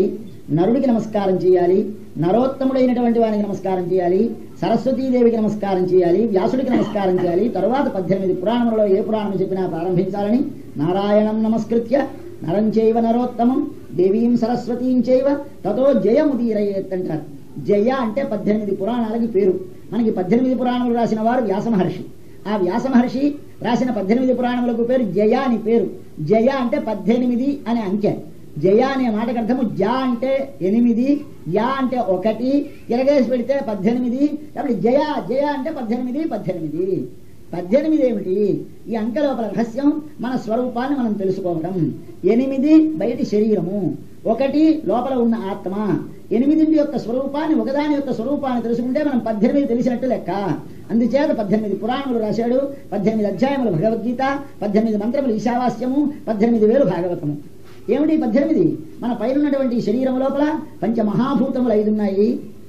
నరుడికి నమస్కారం చేయాలి నరోత్తముడైనటువంటి వానికి నమస్కారం చేయాలి సరస్వతీదేవికి నమస్కారం చేయాలి వ్యాసుడికి నమస్కారం చేయాలి తరువాత పద్దెనిమిది పురాణములలో ఏ పురాణం చెప్పినా ప్రారంభించాలని నారాయణం నమస్కృత్య నరం చైవ నరోత్తమం దేవీం సరస్వతీం చైవ తతో జయముదీరయేత్ అంటారు జయ అంటే పద్దెనిమిది పురాణాలకి పేరు మనకి పద్దెనిమిది పురాణములు రాసిన వారు వ్యాస మహర్షి ఆ వ్యాస మహర్షి రాసిన పద్దెనిమిది పురాణములకు పేరు జయ అని పేరు జయ అంటే పద్దెనిమిది అనే అంకె జయ అనే మాటకు అర్థము జ అంటే ఎనిమిది యా అంటే ఒకటి ఇరగేసి పెడితే పద్దెనిమిది కాబట్టి జయ జయ అంటే పద్దెనిమిది పద్దెనిమిది పద్దెనిమిది ఏమిటి ఈ అంక లోపల రహస్యం మన స్వరూపాన్ని మనం తెలుసుకోవడం ఎనిమిది బయటి శరీరము ఒకటి లోపల ఉన్న ఆత్మ ఎనిమిదింటి యొక్క స్వరూపాన్ని ఒకదాని యొక్క స్వరూపాన్ని తెలుసుకుంటే మనం పద్దెనిమిది తెలిసినట్టు లెక్క అందుచేత పద్దెనిమిది పురాణములు రాశాడు పద్దెనిమిది అధ్యాయములు భగవద్గీత పద్దెనిమిది మంత్రములు ఈశావాస్యము పద్దెనిమిది వేలు భాగవతము ఏమిటి ఈ పద్దెనిమిది మన పైన ఉన్నటువంటి ఈ శరీరం లోపల పంచమహాభూతములు ఐదు ఉన్నాయి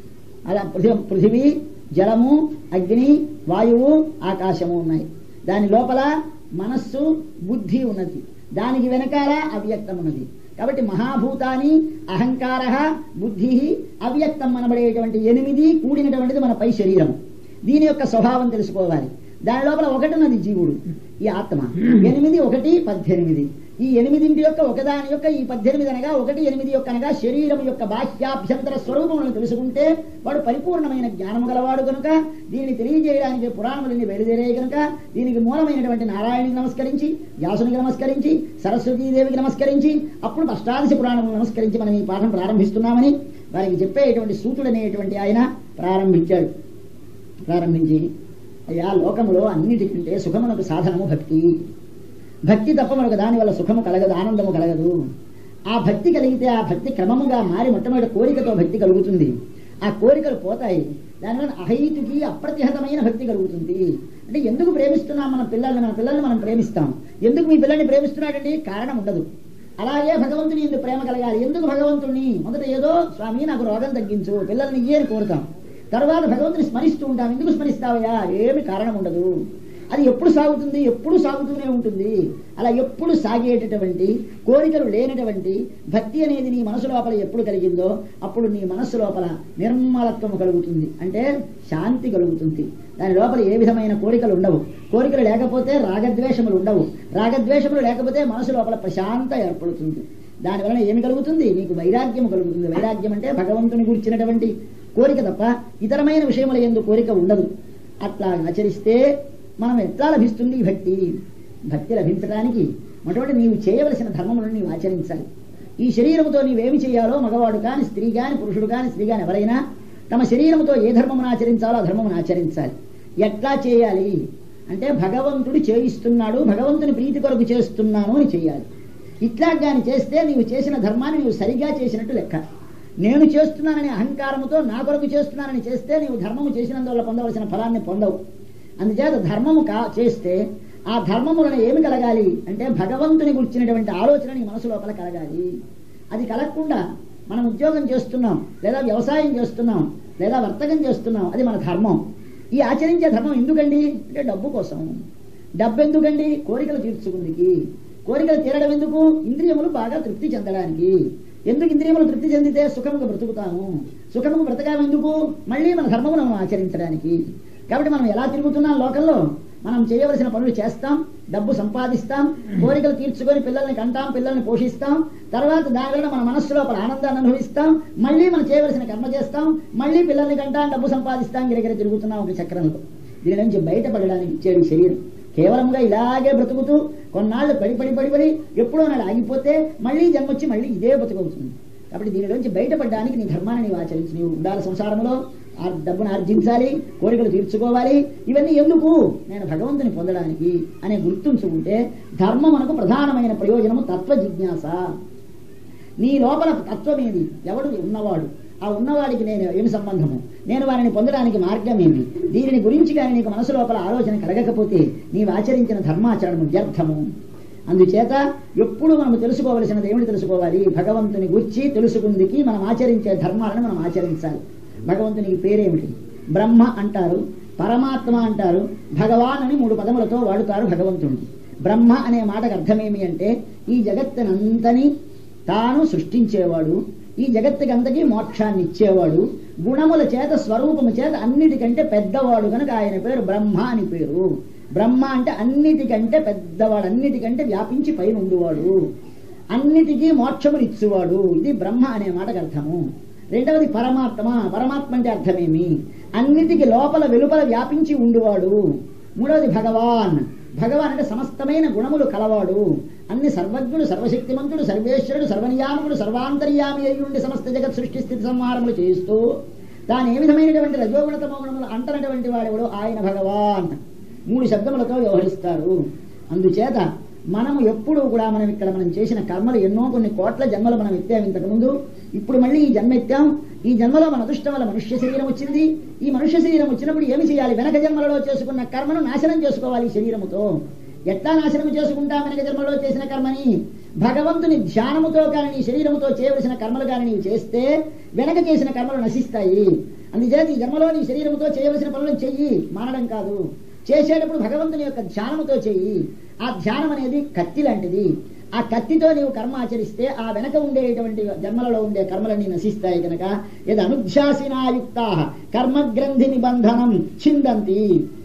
అలా పృథి- పృథివీ జలము అగ్ని వాయువు ఆకాశము ఉన్నాయి దాని లోపల మనస్సు బుద్ధి ఉన్నది దానికి వెనకాల అవ్యక్తం ఉన్నది కాబట్టి మహాభూతాన్ని అహంకార బుద్ధి అవ్యక్తం అనబడేటువంటి ఎనిమిది కూడినటువంటిది మన పై శరీరం దీని యొక్క స్వభావం తెలుసుకోవాలి దాని లోపల ఒకటి ఉన్నది జీవుడు ఈ ఆత్మ ఎనిమిది ఒకటి పద్దెనిమిది ఈ ఎనిమిదింటి యొక్క ఒకదాని యొక్క ఈ పద్దెనిమిది అనగా ఒకటి ఎనిమిది యొక్క అనగా శరీరం యొక్క బాహ్యాభ్యంతర స్వరూపములను తెలుసుకుంటే వాడు పరిపూర్ణమైన జ్ఞానము గలవాడు కనుక దీనిని తెలియజేయడానికి పురాణములని బయలుదేరే కనుక దీనికి మూలమైనటువంటి నారాయణునికి నమస్కరించి వ్యాసునికి నమస్కరించి సరస్వతీదేవికి నమస్కరించి అప్పుడు అష్టాదశ పురాణములు నమస్కరించి మనం ఈ పాఠం ప్రారంభిస్తున్నామని వారికి చెప్పేటువంటి సూతుడు అనేటువంటి ఆయన ప్రారంభించాడు ప్రారంభించి అయ్యా లోకములో అన్నిటికంటే సుఖమునకు సాధనము భక్తి భక్తి తప్ప మనకు దాని వల్ల సుఖము కలగదు ఆనందము కలగదు ఆ భక్తి కలిగితే ఆ భక్తి క్రమముగా మారి మొట్టమొదటి కోరికతో భక్తి కలుగుతుంది ఆ కోరికలు పోతాయి దానివల్ల అహైతుకి అప్రతిహతమైన భక్తి కలుగుతుంది అంటే ఎందుకు ప్రేమిస్తున్నాం మన పిల్లల్ని మన పిల్లల్ని మనం ప్రేమిస్తాం ఎందుకు మీ పిల్లల్ని ప్రేమిస్తున్నాడండి కారణం ఉండదు అలాగే భగవంతుని ఎందుకు ప్రేమ కలగాలి ఎందుకు భగవంతుని మొదట ఏదో స్వామి నాకు రోగం తగ్గించు పిల్లల్ని ఇయ్యే అని కోరుతాం తర్వాత భగవంతుని స్మరిస్తూ ఉంటాం ఎందుకు స్మరిస్తావయ్యా ఏమి కారణం ఉండదు అది ఎప్పుడు సాగుతుంది ఎప్పుడు సాగుతూనే ఉంటుంది అలా ఎప్పుడు సాగేటటువంటి కోరికలు లేనటువంటి భక్తి అనేది నీ మనసు లోపల ఎప్పుడు కలిగిందో అప్పుడు నీ మనస్సు లోపల నిర్మలత్వం కలుగుతుంది అంటే శాంతి కలుగుతుంది దాని లోపల ఏ విధమైన కోరికలు ఉండవు కోరికలు లేకపోతే రాగద్వేషములు ఉండవు రాగద్వేషములు లేకపోతే మనసు లోపల ప్రశాంత ఏర్పడుతుంది దాని వలన ఏమి కలుగుతుంది నీకు వైరాగ్యం కలుగుతుంది వైరాగ్యం అంటే భగవంతుని గురించినటువంటి కోరిక తప్ప ఇతరమైన విషయముల ఎందు కోరిక ఉండదు అట్లా ఆచరిస్తే మనం ఎట్లా లభిస్తుంది ఈ భక్తి భక్తి లభించడానికి మొట్టమొదటి నీవు చేయవలసిన ధర్మములను నీవు ఆచరించాలి ఈ శరీరముతో నీవేమి చేయాలో మగవాడు కాని స్త్రీ కాని పురుషుడు కాని స్త్రీ కాని ఎవరైనా తమ శరీరముతో ఏ ధర్మమును ఆచరించాలో ఆ ధర్మమును ఆచరించాలి ఎట్లా చేయాలి అంటే భగవంతుడు చేయిస్తున్నాడు భగవంతుని ప్రీతి కొరకు చేస్తున్నాను అని చేయాలి ఇట్లా కానీ చేస్తే నీవు చేసిన ధర్మాన్ని నీవు సరిగా చేసినట్టు లెక్క నేను చేస్తున్నాననే అహంకారముతో నా కొరకు చేస్తున్నానని చేస్తే నీవు ధర్మము చేసినందువల్ల పొందవలసిన ఫలాన్ని పొందవు అందుచేత ధర్మము కా చేస్తే ఆ ధర్మములను ఏమి కలగాలి అంటే భగవంతుని గురించినటువంటి ఆలోచన నీ మనసు లోపల కలగాలి అది కలగకుండా మనం ఉద్యోగం చేస్తున్నాం లేదా వ్యవసాయం చేస్తున్నాం లేదా వర్తకం చేస్తున్నాం అది మన ధర్మం ఈ ఆచరించే ధర్మం ఎందుకండి అంటే డబ్బు కోసం డబ్బు ఎందుకండి కోరికలు తీర్చుకుందికి కోరికలు తీరడం ఎందుకు ఇంద్రియములు బాగా తృప్తి చెందడానికి ఎందుకు ఇంద్రియములు తృప్తి చెందితే సుఖముగా బ్రతుకుతాము సుఖముగా బ్రతకాము ఎందుకు మళ్ళీ మన ధర్మమును మనం ఆచరించడానికి కాబట్టి మనం ఎలా తిరుగుతున్నాం లోకంలో మనం చేయవలసిన పనులు చేస్తాం డబ్బు సంపాదిస్తాం కోరికలు తీర్చుకొని పిల్లల్ని కంటాం పిల్లల్ని పోషిస్తాం తర్వాత దానివల్ల మన మనస్సు లోపల ఆనందాన్ని అనుభవిస్తాం మళ్ళీ మనం చేయవలసిన కర్మ చేస్తాం మళ్ళీ పిల్లల్ని కంటాం డబ్బు సంపాదిస్తాం గిరగిర తిరుగుతున్నాం ఒక చక్రంలో దీని నుంచి బయటపడడానికి ఇచ్చాడు ఈ శరీరం కేవలంగా ఇలాగే బ్రతుకుతూ కొన్నాళ్ళు పడి పడి పడి పడి ఎప్పుడో నాడు ఆగిపోతే మళ్ళీ జన్మొచ్చి మళ్ళీ ఇదే బతుకవుతుంది కాబట్టి దీనిలోంచి బయటపడడానికి నీ ధర్మాన్ని నీవు ఆచరించి నీవు ఉండాలి సంసారంలో ఆ డబ్బును ఆర్జించాలి కోరికలు తీర్చుకోవాలి ఇవన్నీ ఎందుకు నేను భగవంతుని పొందడానికి అనే గుర్తుంచుకుంటే ధర్మం మనకు ప్రధానమైన ప్రయోజనము తత్వ జిజ్ఞాస నీ లోపల తత్వం ఏది ఎవడు ఉన్నవాడు ఆ ఉన్నవాడికి నేను ఏమి సంబంధము నేను వారిని పొందడానికి మార్గం ఏమి దీనిని గురించి కానీ నీకు మనసు లోపల ఆలోచన కలగకపోతే నీవు ఆచరించిన ధర్మాచరణము వ్యర్థము అందుచేత ఎప్పుడు మనం తెలుసుకోవలసినది ఏమిటి తెలుసుకోవాలి భగవంతుని గుర్చి తెలుసుకుందికి మనం ఆచరించే ధర్మాలను మనం ఆచరించాలి భగవంతునికి పేరేమిటి బ్రహ్మ అంటారు పరమాత్మ అంటారు భగవాన్ అని మూడు పదములతో వాడుతారు భగవంతుడిని బ్రహ్మ అనే మాటకు అర్థమేమి అంటే ఈ జగత్తునంతని తాను సృష్టించేవాడు ఈ జగత్తుకంతకీ మోక్షాన్ని ఇచ్చేవాడు గుణముల చేత స్వరూపము చేత అన్నిటికంటే పెద్దవాడు కనుక ఆయన పేరు బ్రహ్మ అని పేరు బ్రహ్మ అంటే అన్నిటికంటే పెద్దవాడు అన్నిటికంటే వ్యాపించి పైన ఉండువాడు అన్నిటికీ మోక్షములు ఇచ్చువాడు ఇది బ్రహ్మ అనే మాటకు అర్థము రెండవది పరమాత్మ పరమాత్మ అంటే అర్థమేమి అన్నిటికి లోపల వెలుపల వ్యాపించి ఉండువాడు మూడవది భగవాన్ భగవాన్ అంటే సమస్తమైన గుణములు కలవాడు అన్ని సర్వజ్ఞుడు సర్వశక్తిమంతుడు సర్వేశ్వరుడు సర్వనియామకుడు సర్వాంతర్యామి అయి ఉండి సమస్త జగత్ సృష్టి స్థితి సంహారములు చేస్తూ తాను ఏ విధమైనటువంటి రజోగుణ తమోగుణములు అంటనటువంటి వాడెవడు ఆయన భగవాన్ మూడు శబ్దములతో వ్యవహరిస్తారు అందుచేత మనము ఎప్పుడు కూడా మనం ఇక్కడ మనం చేసిన కర్మలు ఎన్నో కొన్ని కోట్ల జన్మలు మనం ఎత్తాం ఇంతకుముందు ఇప్పుడు మళ్ళీ ఈ జన్మ ఎత్తాం ఈ జన్మలో మన అదృష్టం వల్ల మనుష్య శరీరం వచ్చింది ఈ మనుష్య శరీరం వచ్చినప్పుడు ఏమి చేయాలి వెనక జన్మలలో చేసుకున్న కర్మను నాశనం చేసుకోవాలి ఈ శరీరముతో ఎట్లా నాశనం చేసుకుంటాం వెనక జన్మలో చేసిన కర్మని భగవంతుని ధ్యానముతో కానీ నీ శరీరముతో చేయవలసిన కర్మలు కానీ నీవు చేస్తే వెనక చేసిన కర్మలు నశిస్తాయి అందుచేత ఈ జన్మలో నీ శరీరముతో చేయవలసిన పనులను చెయ్యి మానడం కాదు చేసేటప్పుడు భగవంతుని యొక్క ధ్యానముతో చెయ్యి ఆ ధ్యానం అనేది కత్తి లాంటిది ఆ కత్తితో నీవు కర్మ ఆచరిస్తే ఆ వెనక ఉండేటువంటి జన్మలలో ఉండే కర్మలన్నీ నశిస్తాయి కనుక ఇది అనుధ్యాసినాయుక్త కర్మగ్రంథి నిబంధనం చిందంతి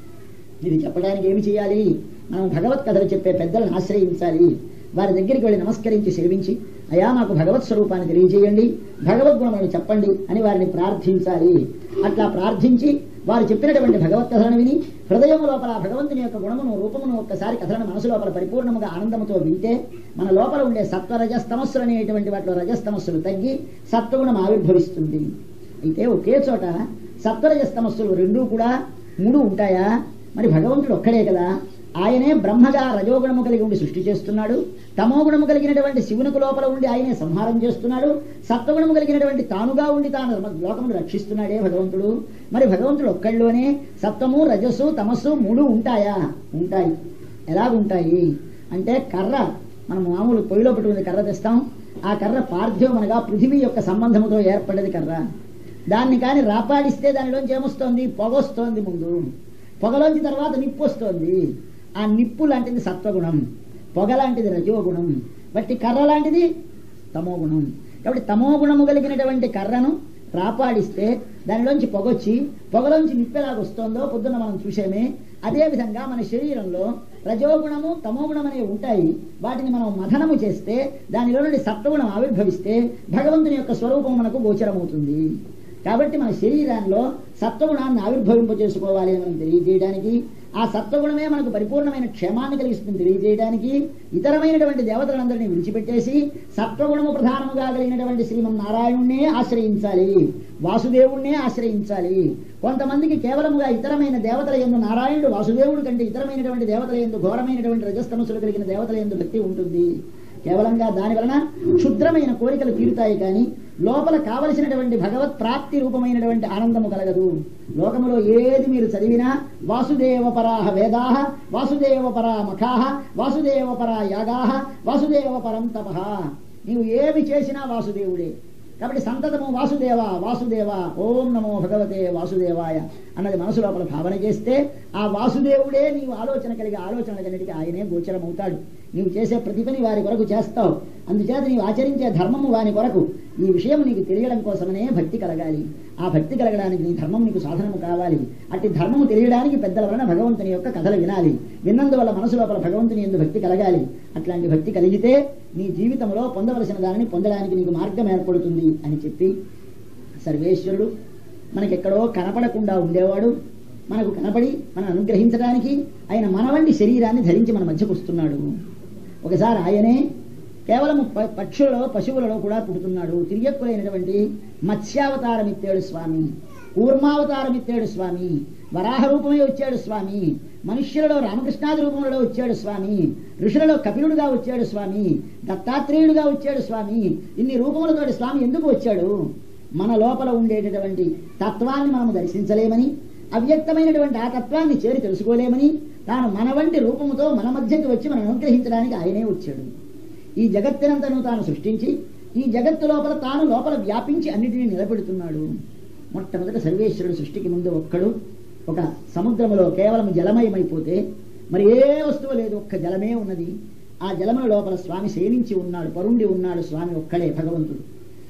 ఇది చెప్పడానికి ఏమి చేయాలి మనం భగవత్ కథలు చెప్పే పెద్దలను ఆశ్రయించాలి వారి దగ్గరికి వెళ్ళి నమస్కరించి సేవించి అయా మాకు భగవత్ స్వరూపాన్ని తెలియజేయండి భగవద్గుణములను చెప్పండి అని వారిని ప్రార్థించాలి అట్లా ప్రార్థించి వారు చెప్పినటువంటి భగవత్ కథలను విని హృదయం లోపల భగవంతుని యొక్క గుణమును రూపమును ఒక్కసారి కథలను మనసు లోపల పరిపూర్ణముగా ఆనందముతో వింటే మన లోపల ఉండే సత్వ రజస్తమస్సులు అనేటువంటి వాటిలో రజస్తమస్సులు తగ్గి సత్వగుణం ఆవిర్భవిస్తుంది అయితే ఒకే చోట సత్వరజస్తమస్సులు రెండూ కూడా మూడు ఉంటాయా మరి భగవంతుడు ఒక్కడే కదా ఆయనే బ్రహ్మగా రజోగుణము కలిగి ఉండి సృష్టి చేస్తున్నాడు తమోగుణము కలిగినటువంటి శివునికి లోపల ఉండి ఆయనే సంహారం చేస్తున్నాడు సత్వగుణము కలిగినటువంటి తానుగా ఉండి తాను లోకమును రక్షిస్తున్నాడే భగవంతుడు మరి భగవంతుడు ఒక్కళ్ళలోనే సత్వము రజస్సు తమస్సు మూడు ఉంటాయా ఉంటాయి ఎలాగుంటాయి అంటే కర్ర మనం మామూలు పొయ్యిలో పెట్టుకుని కర్ర తెస్తాం ఆ కర్ర పార్థివం అనగా పృథివీ యొక్క సంబంధముతో ఏర్పడ్డది కర్ర దాన్ని కానీ రాపాడిస్తే దానిలోంచి ఏమొస్తోంది పొగొస్తోంది ముందు పొగలోంచి తర్వాత నిప్పు వస్తోంది ఆ నిప్పు లాంటిది సత్వగుణం పొగ లాంటిది రజోగుణం బట్టి కర్ర లాంటిది తమోగుణం కాబట్టి తమోగుణము కలిగినటువంటి కర్రను రాపాడిస్తే దానిలోంచి పొగొచ్చి పొగలోంచి నిప్పు ఎలాగ వస్తుందో పొద్దున్న మనం చూసామే అదే విధంగా మన శరీరంలో రజోగుణము తమోగుణం అనేవి ఉంటాయి వాటిని మనం మథనము చేస్తే దానిలో నుండి సత్వగుణం ఆవిర్భవిస్తే భగవంతుని యొక్క స్వరూపం మనకు గోచరమవుతుంది కాబట్టి మన శరీరాల్లో సత్వగుణాన్ని ఆవిర్భవింప చేసుకోవాలి అని మనం తెలియజేయడానికి ఆ సత్వగుణమే మనకు పరిపూర్ణమైన క్షేమాన్ని కలిగిస్తుంది తెలియజేయడానికి ఇతరమైనటువంటి దేవతలందరినీ విడిచిపెట్టేసి సత్వగుణము ప్రధానముగా కలిగినటువంటి శ్రీమన్నారాయణుణ్ణే ఆశ్రయించాలి వాసుదేవుణ్ణే ఆశ్రయించాలి కొంతమందికి కేవలముగా ఇతరమైన దేవతల ఎందు నారాయణుడు వాసుదేవుడు కంటే ఇతరమైనటువంటి దేవతల ఎందు ఘోరమైనటువంటి రజస్తమస్సులు కలిగిన దేవతల ఎందు భక్తి ఉంటుంది కేవలంగా దాని వలన క్షుద్రమైన కోరికలు తీరుతాయి కానీ లోపల కావలసినటువంటి భగవత్ ప్రాప్తి రూపమైనటువంటి ఆనందము కలగదు లోకములో ఏది మీరు చదివినా వాసుదేవ పరాహ వేదాహ వాసుదేవ పరా మఖాహ వాసుదేవ పరా యాగాహ వాసుదేవ పరం తపః నీవు ఏమి చేసినా వాసుదేవుడే కాబట్టి సంతతము వాసుదేవ వాసుదేవ ఓం నమో భగవతే వాసుదేవాయ అన్నది మనసు లోపల భావన చేస్తే ఆ వాసుదేవుడే నీవు ఆలోచన కలిగి ఆలోచనలన్నిటికీ ఆయనే గోచరమవుతాడు నీవు చేసే ప్రతి పని వారి కొరకు చేస్తావు అందుచేత నీవు ఆచరించే ధర్మము వాని కొరకు ఈ విషయం నీకు తెలియడం కోసమనే భక్తి కలగాలి ఆ భక్తి కలగడానికి నీ ధర్మం నీకు సాధనము కావాలి అట్టి ధర్మము తెలియడానికి పెద్దల వలన భగవంతుని యొక్క కథలు వినాలి విన్నందువల్ల మనసు లోపల భగవంతుని ఎందు భక్తి కలగాలి అట్లాంటి భక్తి కలిగితే నీ జీవితంలో పొందవలసిన దానిని పొందడానికి నీకు మార్గం ఏర్పడుతుంది అని చెప్పి సర్వేశ్వరుడు మనకెక్కడో కనపడకుండా ఉండేవాడు మనకు కనపడి మనం అనుగ్రహించడానికి ఆయన మన వంటి శరీరాన్ని ధరించి మన మధ్యకు వస్తున్నాడు ఒకసారి ఆయనే కేవలం ప- పక్షులలో పశువులలో కూడా పుడుతున్నాడు తిరియక్కులైనటువంటి మత్స్యావతారం ఇచ్చాడు స్వామి కూర్మావతారం ఇచ్చాడు స్వామి వరాహ రూపమే వచ్చాడు స్వామి మనుష్యులలో రామకృష్ణాది రూపంలో వచ్చాడు స్వామి ఋషులలో కపిలుడుగా వచ్చాడు స్వామి దత్తాత్రేయుడుగా వచ్చాడు స్వామి ఇన్ని రూపములతోటి స్వామి ఎందుకు వచ్చాడు మన లోపల ఉండేటటువంటి తత్వాన్ని మనము దర్శించలేమని అవ్యక్తమైనటువంటి ఆ తత్వాన్ని చేరి తెలుసుకోలేమని తాను మన వంటి రూపముతో మన మధ్యకి వచ్చి మనం అనుగ్రహించడానికి ఆయనే వచ్చాడు ఈ జగత్తునంతను తాను సృష్టించి ఈ జగత్తు లోపల తాను లోపల వ్యాపించి అన్నిటినీ నిలబెడుతున్నాడు మొట్టమొదట సర్వేశ్వరుడు సృష్టికి ముందు ఒక్కడు ఒక సముద్రములో కేవలం జలమయమైపోతే మరి ఏ వస్తువు లేదు ఒక్క జలమే ఉన్నది ఆ జలముల లోపల స్వామి సేవించి ఉన్నాడు పరుండి ఉన్నాడు స్వామి ఒక్కడే భగవంతుడు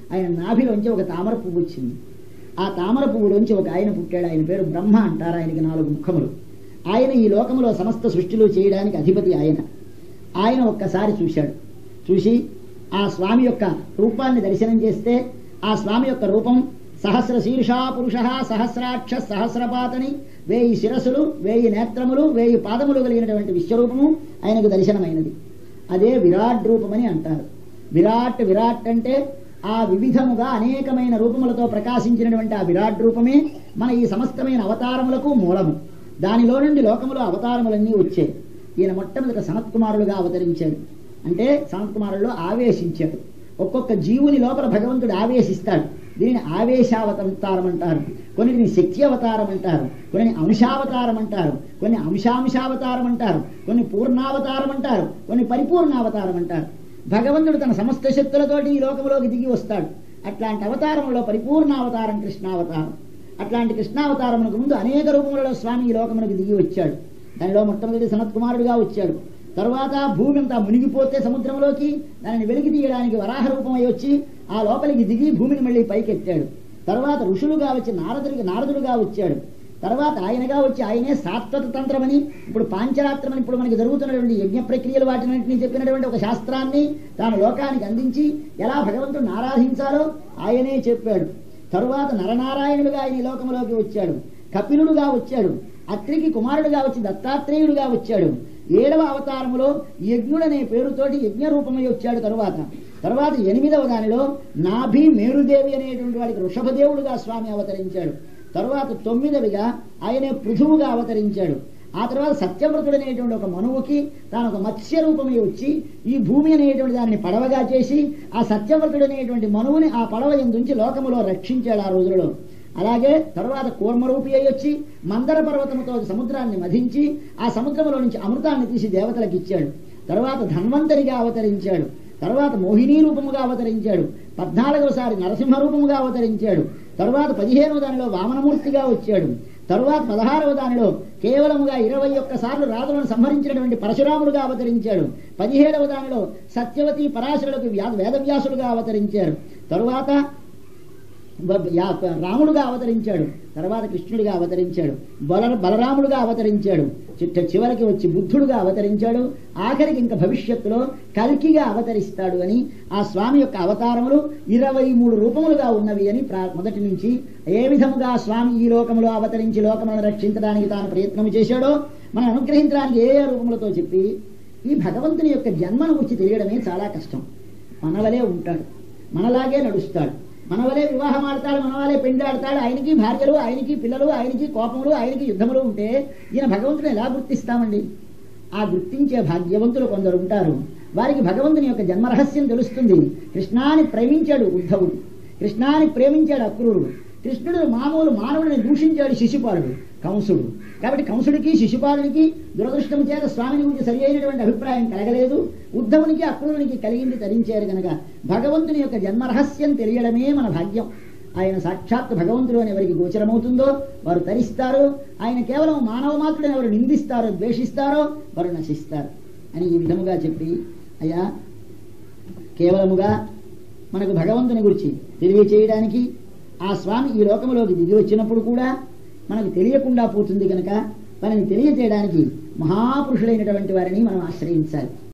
ఆయన నాభిలోంచి ఒక తామర పువ్వు వచ్చింది ఆ తామర పువ్వులోంచి ఒక ఆయన పుట్టాడు ఆయన పేరు బ్రహ్మ అంటారు ఆయనకి నాలుగు ముఖములు ఆయన ఈ లోకములో సమస్త సృష్టిలు చేయడానికి అధిపతి ఆయన ఆయన ఒక్కసారి చూశాడు చూసి ఆ స్వామి యొక్క రూపాన్ని దర్శనం చేస్తే ఆ స్వామి యొక్క రూపం సహస్ర శీర్షా పురుష సహస్రాక్ష సహస్రపాతని వేయి శిరస్సులు వేయి నేత్రములు వేయి పాదములు కలిగినటువంటి విశ్వరూపము ఆయనకు దర్శనమైనది అదే విరాట్ రూపమని అంటారు విరాట్ విరాట్ అంటే ఆ వివిధముగా అనేకమైన రూపములతో ప్రకాశించినటువంటి ఆ విరాట్ రూపమే మన ఈ సమస్తమైన అవతారములకు మూలము దానిలో నుండి లోకములో అవతారములన్నీ వచ్చాయి ఈయన మొట్టమొదట సనత్కుమారుడుగా అవతరించాడు అంటే సనత్కుమారుల్లో ఆవేశించాడు ఒక్కొక్క జీవుని లోపల భగవంతుడు ఆవేశిస్తాడు దీనిని ఆవేశావతారం అంటారు కొన్నిటిని శక్తి అవతారం అంటారు కొన్ని అంశావతారం అంటారు కొన్ని అంశాంశావతారం అంటారు కొన్ని పూర్ణావతారం అంటారు కొన్ని పరిపూర్ణావతారం అంటారు భగవంతుడు తన సమస్త శక్తులతోటి ఈ లోకంలోకి దిగి వస్తాడు అట్లాంటి అవతారంలో పరిపూర్ణావతారం కృష్ణావతారం అట్లాంటి కృష్ణావతారమునకు ముందు అనేక రూపములలో స్వామి ఈ లోకమునకు దిగి వచ్చాడు దానిలో మొట్టమొదటి సనత్కుమారుడుగా వచ్చాడు తరువాత భూమి అంతా మునిగిపోతే సముద్రంలోకి దానిని వెలికి తీయడానికి వరాహ రూపమై వచ్చి ఆ లోపలికి దిగి భూమిని మళ్ళీ పైకెత్తాడు తర్వాత ఋషులుగా వచ్చి నారదుడిగా నారదుడుగా వచ్చాడు తర్వాత ఆయనగా వచ్చి ఆయనే సాత్వత తంత్రమని ఇప్పుడు పాంచరాత్రమని ఇప్పుడు మనకి జరుగుతున్నటువంటి యజ్ఞ ప్రక్రియలు వాటిని చెప్పినటువంటి ఒక శాస్త్రాన్ని తాను లోకానికి అందించి ఎలా భగవంతుడిని ఆరాధించాలో ఆయనే చెప్పాడు తరువాత నరనారాయణులుగా ఆయన ఈ లోకంలోకి వచ్చాడు కపిలుడుగా వచ్చాడు అత్రికి కుమారుడుగా వచ్చి దత్తాత్రేయుడుగా వచ్చాడు ఏడవ అవతారములో యజ్ఞుడనే పేరుతోటి యజ్ఞ రూపమై వచ్చాడు తరువాత తర్వాత ఎనిమిదవ దానిలో నాభి మేరుదేవి అనేటువంటి వాడికి వృషభదేవుడుగా స్వామి అవతరించాడు తరువాత తొమ్మిదవిగా ఆయనే పృథువుగా అవతరించాడు ఆ తర్వాత సత్యవ్రతుడు అనేటువంటి ఒక మనువుకి తాను ఒక మత్స్య రూపమై వచ్చి ఈ భూమి అనేటువంటి దాన్ని పడవగా చేసి ఆ సత్యవ్రతుడు అనేటువంటి మనువుని ఆ పడవ ఎందుంచి లోకములో రక్షించాడు ఆ రోజులలో అలాగే తరువాత కూర్మరూపి అయి వచ్చి మందర పర్వతముతో సముద్రాన్ని మధించి ఆ సముద్రంలో నుంచి అమృతాన్ని తీసి దేవతలకు ఇచ్చాడు తరువాత ధన్వంతరిగా అవతరించాడు తరువాత మోహిని రూపముగా అవతరించాడు పద్నాలుగవసారి నరసింహ రూపముగా అవతరించాడు తరువాత పదిహేనవ దానిలో వామనమూర్తిగా వచ్చాడు తరువాత పదహారవ దానిలో కేవలముగా ఇరవై ఒక్కసార్లు రాజులను సంహరించినటువంటి పరశురాముడుగా అవతరించాడు పదిహేడవ దానిలో సత్యవతి పరాశరులకు వ్యాధ వేదవ్యాసుడుగా అవతరించారు తరువాత బ- యా- రాముడుగా అవతరించాడు తర్వాత కృష్ణుడిగా అవతరించాడు బల బలరాముడుగా అవతరించాడు చిట్ట చివరికి వచ్చి బుద్ధుడుగా అవతరించాడు ఆఖరికి ఇంకా భవిష్యత్తులో కల్కిగా అవతరిస్తాడు అని ఆ స్వామి యొక్క అవతారములు ఇరవై మూడు రూపములుగా ఉన్నవి అని ప్రా- మొదటి నుంచి ఏ విధముగా స్వామి ఈ లోకములో అవతరించి లోకములను రక్షించడానికి తాను ప్రయత్నం చేశాడో మనం అనుగ్రహించడానికి ఏ ఏ రూపములతో చెప్పి ఈ భగవంతుని యొక్క జన్మను గురించి తెలియడమే చాలా కష్టం మనవలే ఉంటాడు మనలాగే నడుస్తాడు మనవలే వివాహం ఆడతాడు మనవలే పెండి ఆడతాడు ఆయనకి భార్యలు ఆయనకి పిల్లలు ఆయనకి కోపములు ఆయనకి యుద్ధములు ఉంటే ఈయన భగవంతుని ఎలా గుర్తిస్తామండి ఆ గుర్తించే భాగ్యవంతులు కొందరు ఉంటారు వారికి భగవంతుని యొక్క జన్మరహస్యం తెలుస్తుంది కృష్ణాని ప్రేమించాడు ఉద్ధవుడు కృష్ణాని ప్రేమించాడు అక్రూరుడు కృష్ణుడు మామూలు మానవుడిని దూషించాడు శిశుపాలుడు కంసుడు కాబట్టి కంసుడికి శిశుపాలుడికి దురదృష్టం చేత స్వామిని గురించి సరి అయినటువంటి అభిప్రాయం కలగలేదు ఉద్ధవునికి అక్రూరునికి కలిగింది తరించారు కనుక భగవంతుని యొక్క జన్మరహస్యం తెలియడమే మన భాగ్యం ఆయన సాక్షాత్ భగవంతుడు అని ఎవరికి గోచరమవుతుందో వారు తరిస్తారు ఆయన కేవలం మానవ మాత్రుడని ఎవరు నిందిస్తారో ద్వేషిస్తారో వారు నశిస్తారు అని ఈ విధముగా చెప్పి అయ్యా కేవలముగా మనకు భగవంతుని గురించి తెలియచేయడానికి ఆ స్వామి ఈ లోకములోకి దిగి వచ్చినప్పుడు కూడా మనకు తెలియకుండా పోతుంది కనుక మనని తెలియచేయడానికి మహాపురుషులైనటువంటి వారిని మనం ఆశ్రయించాలి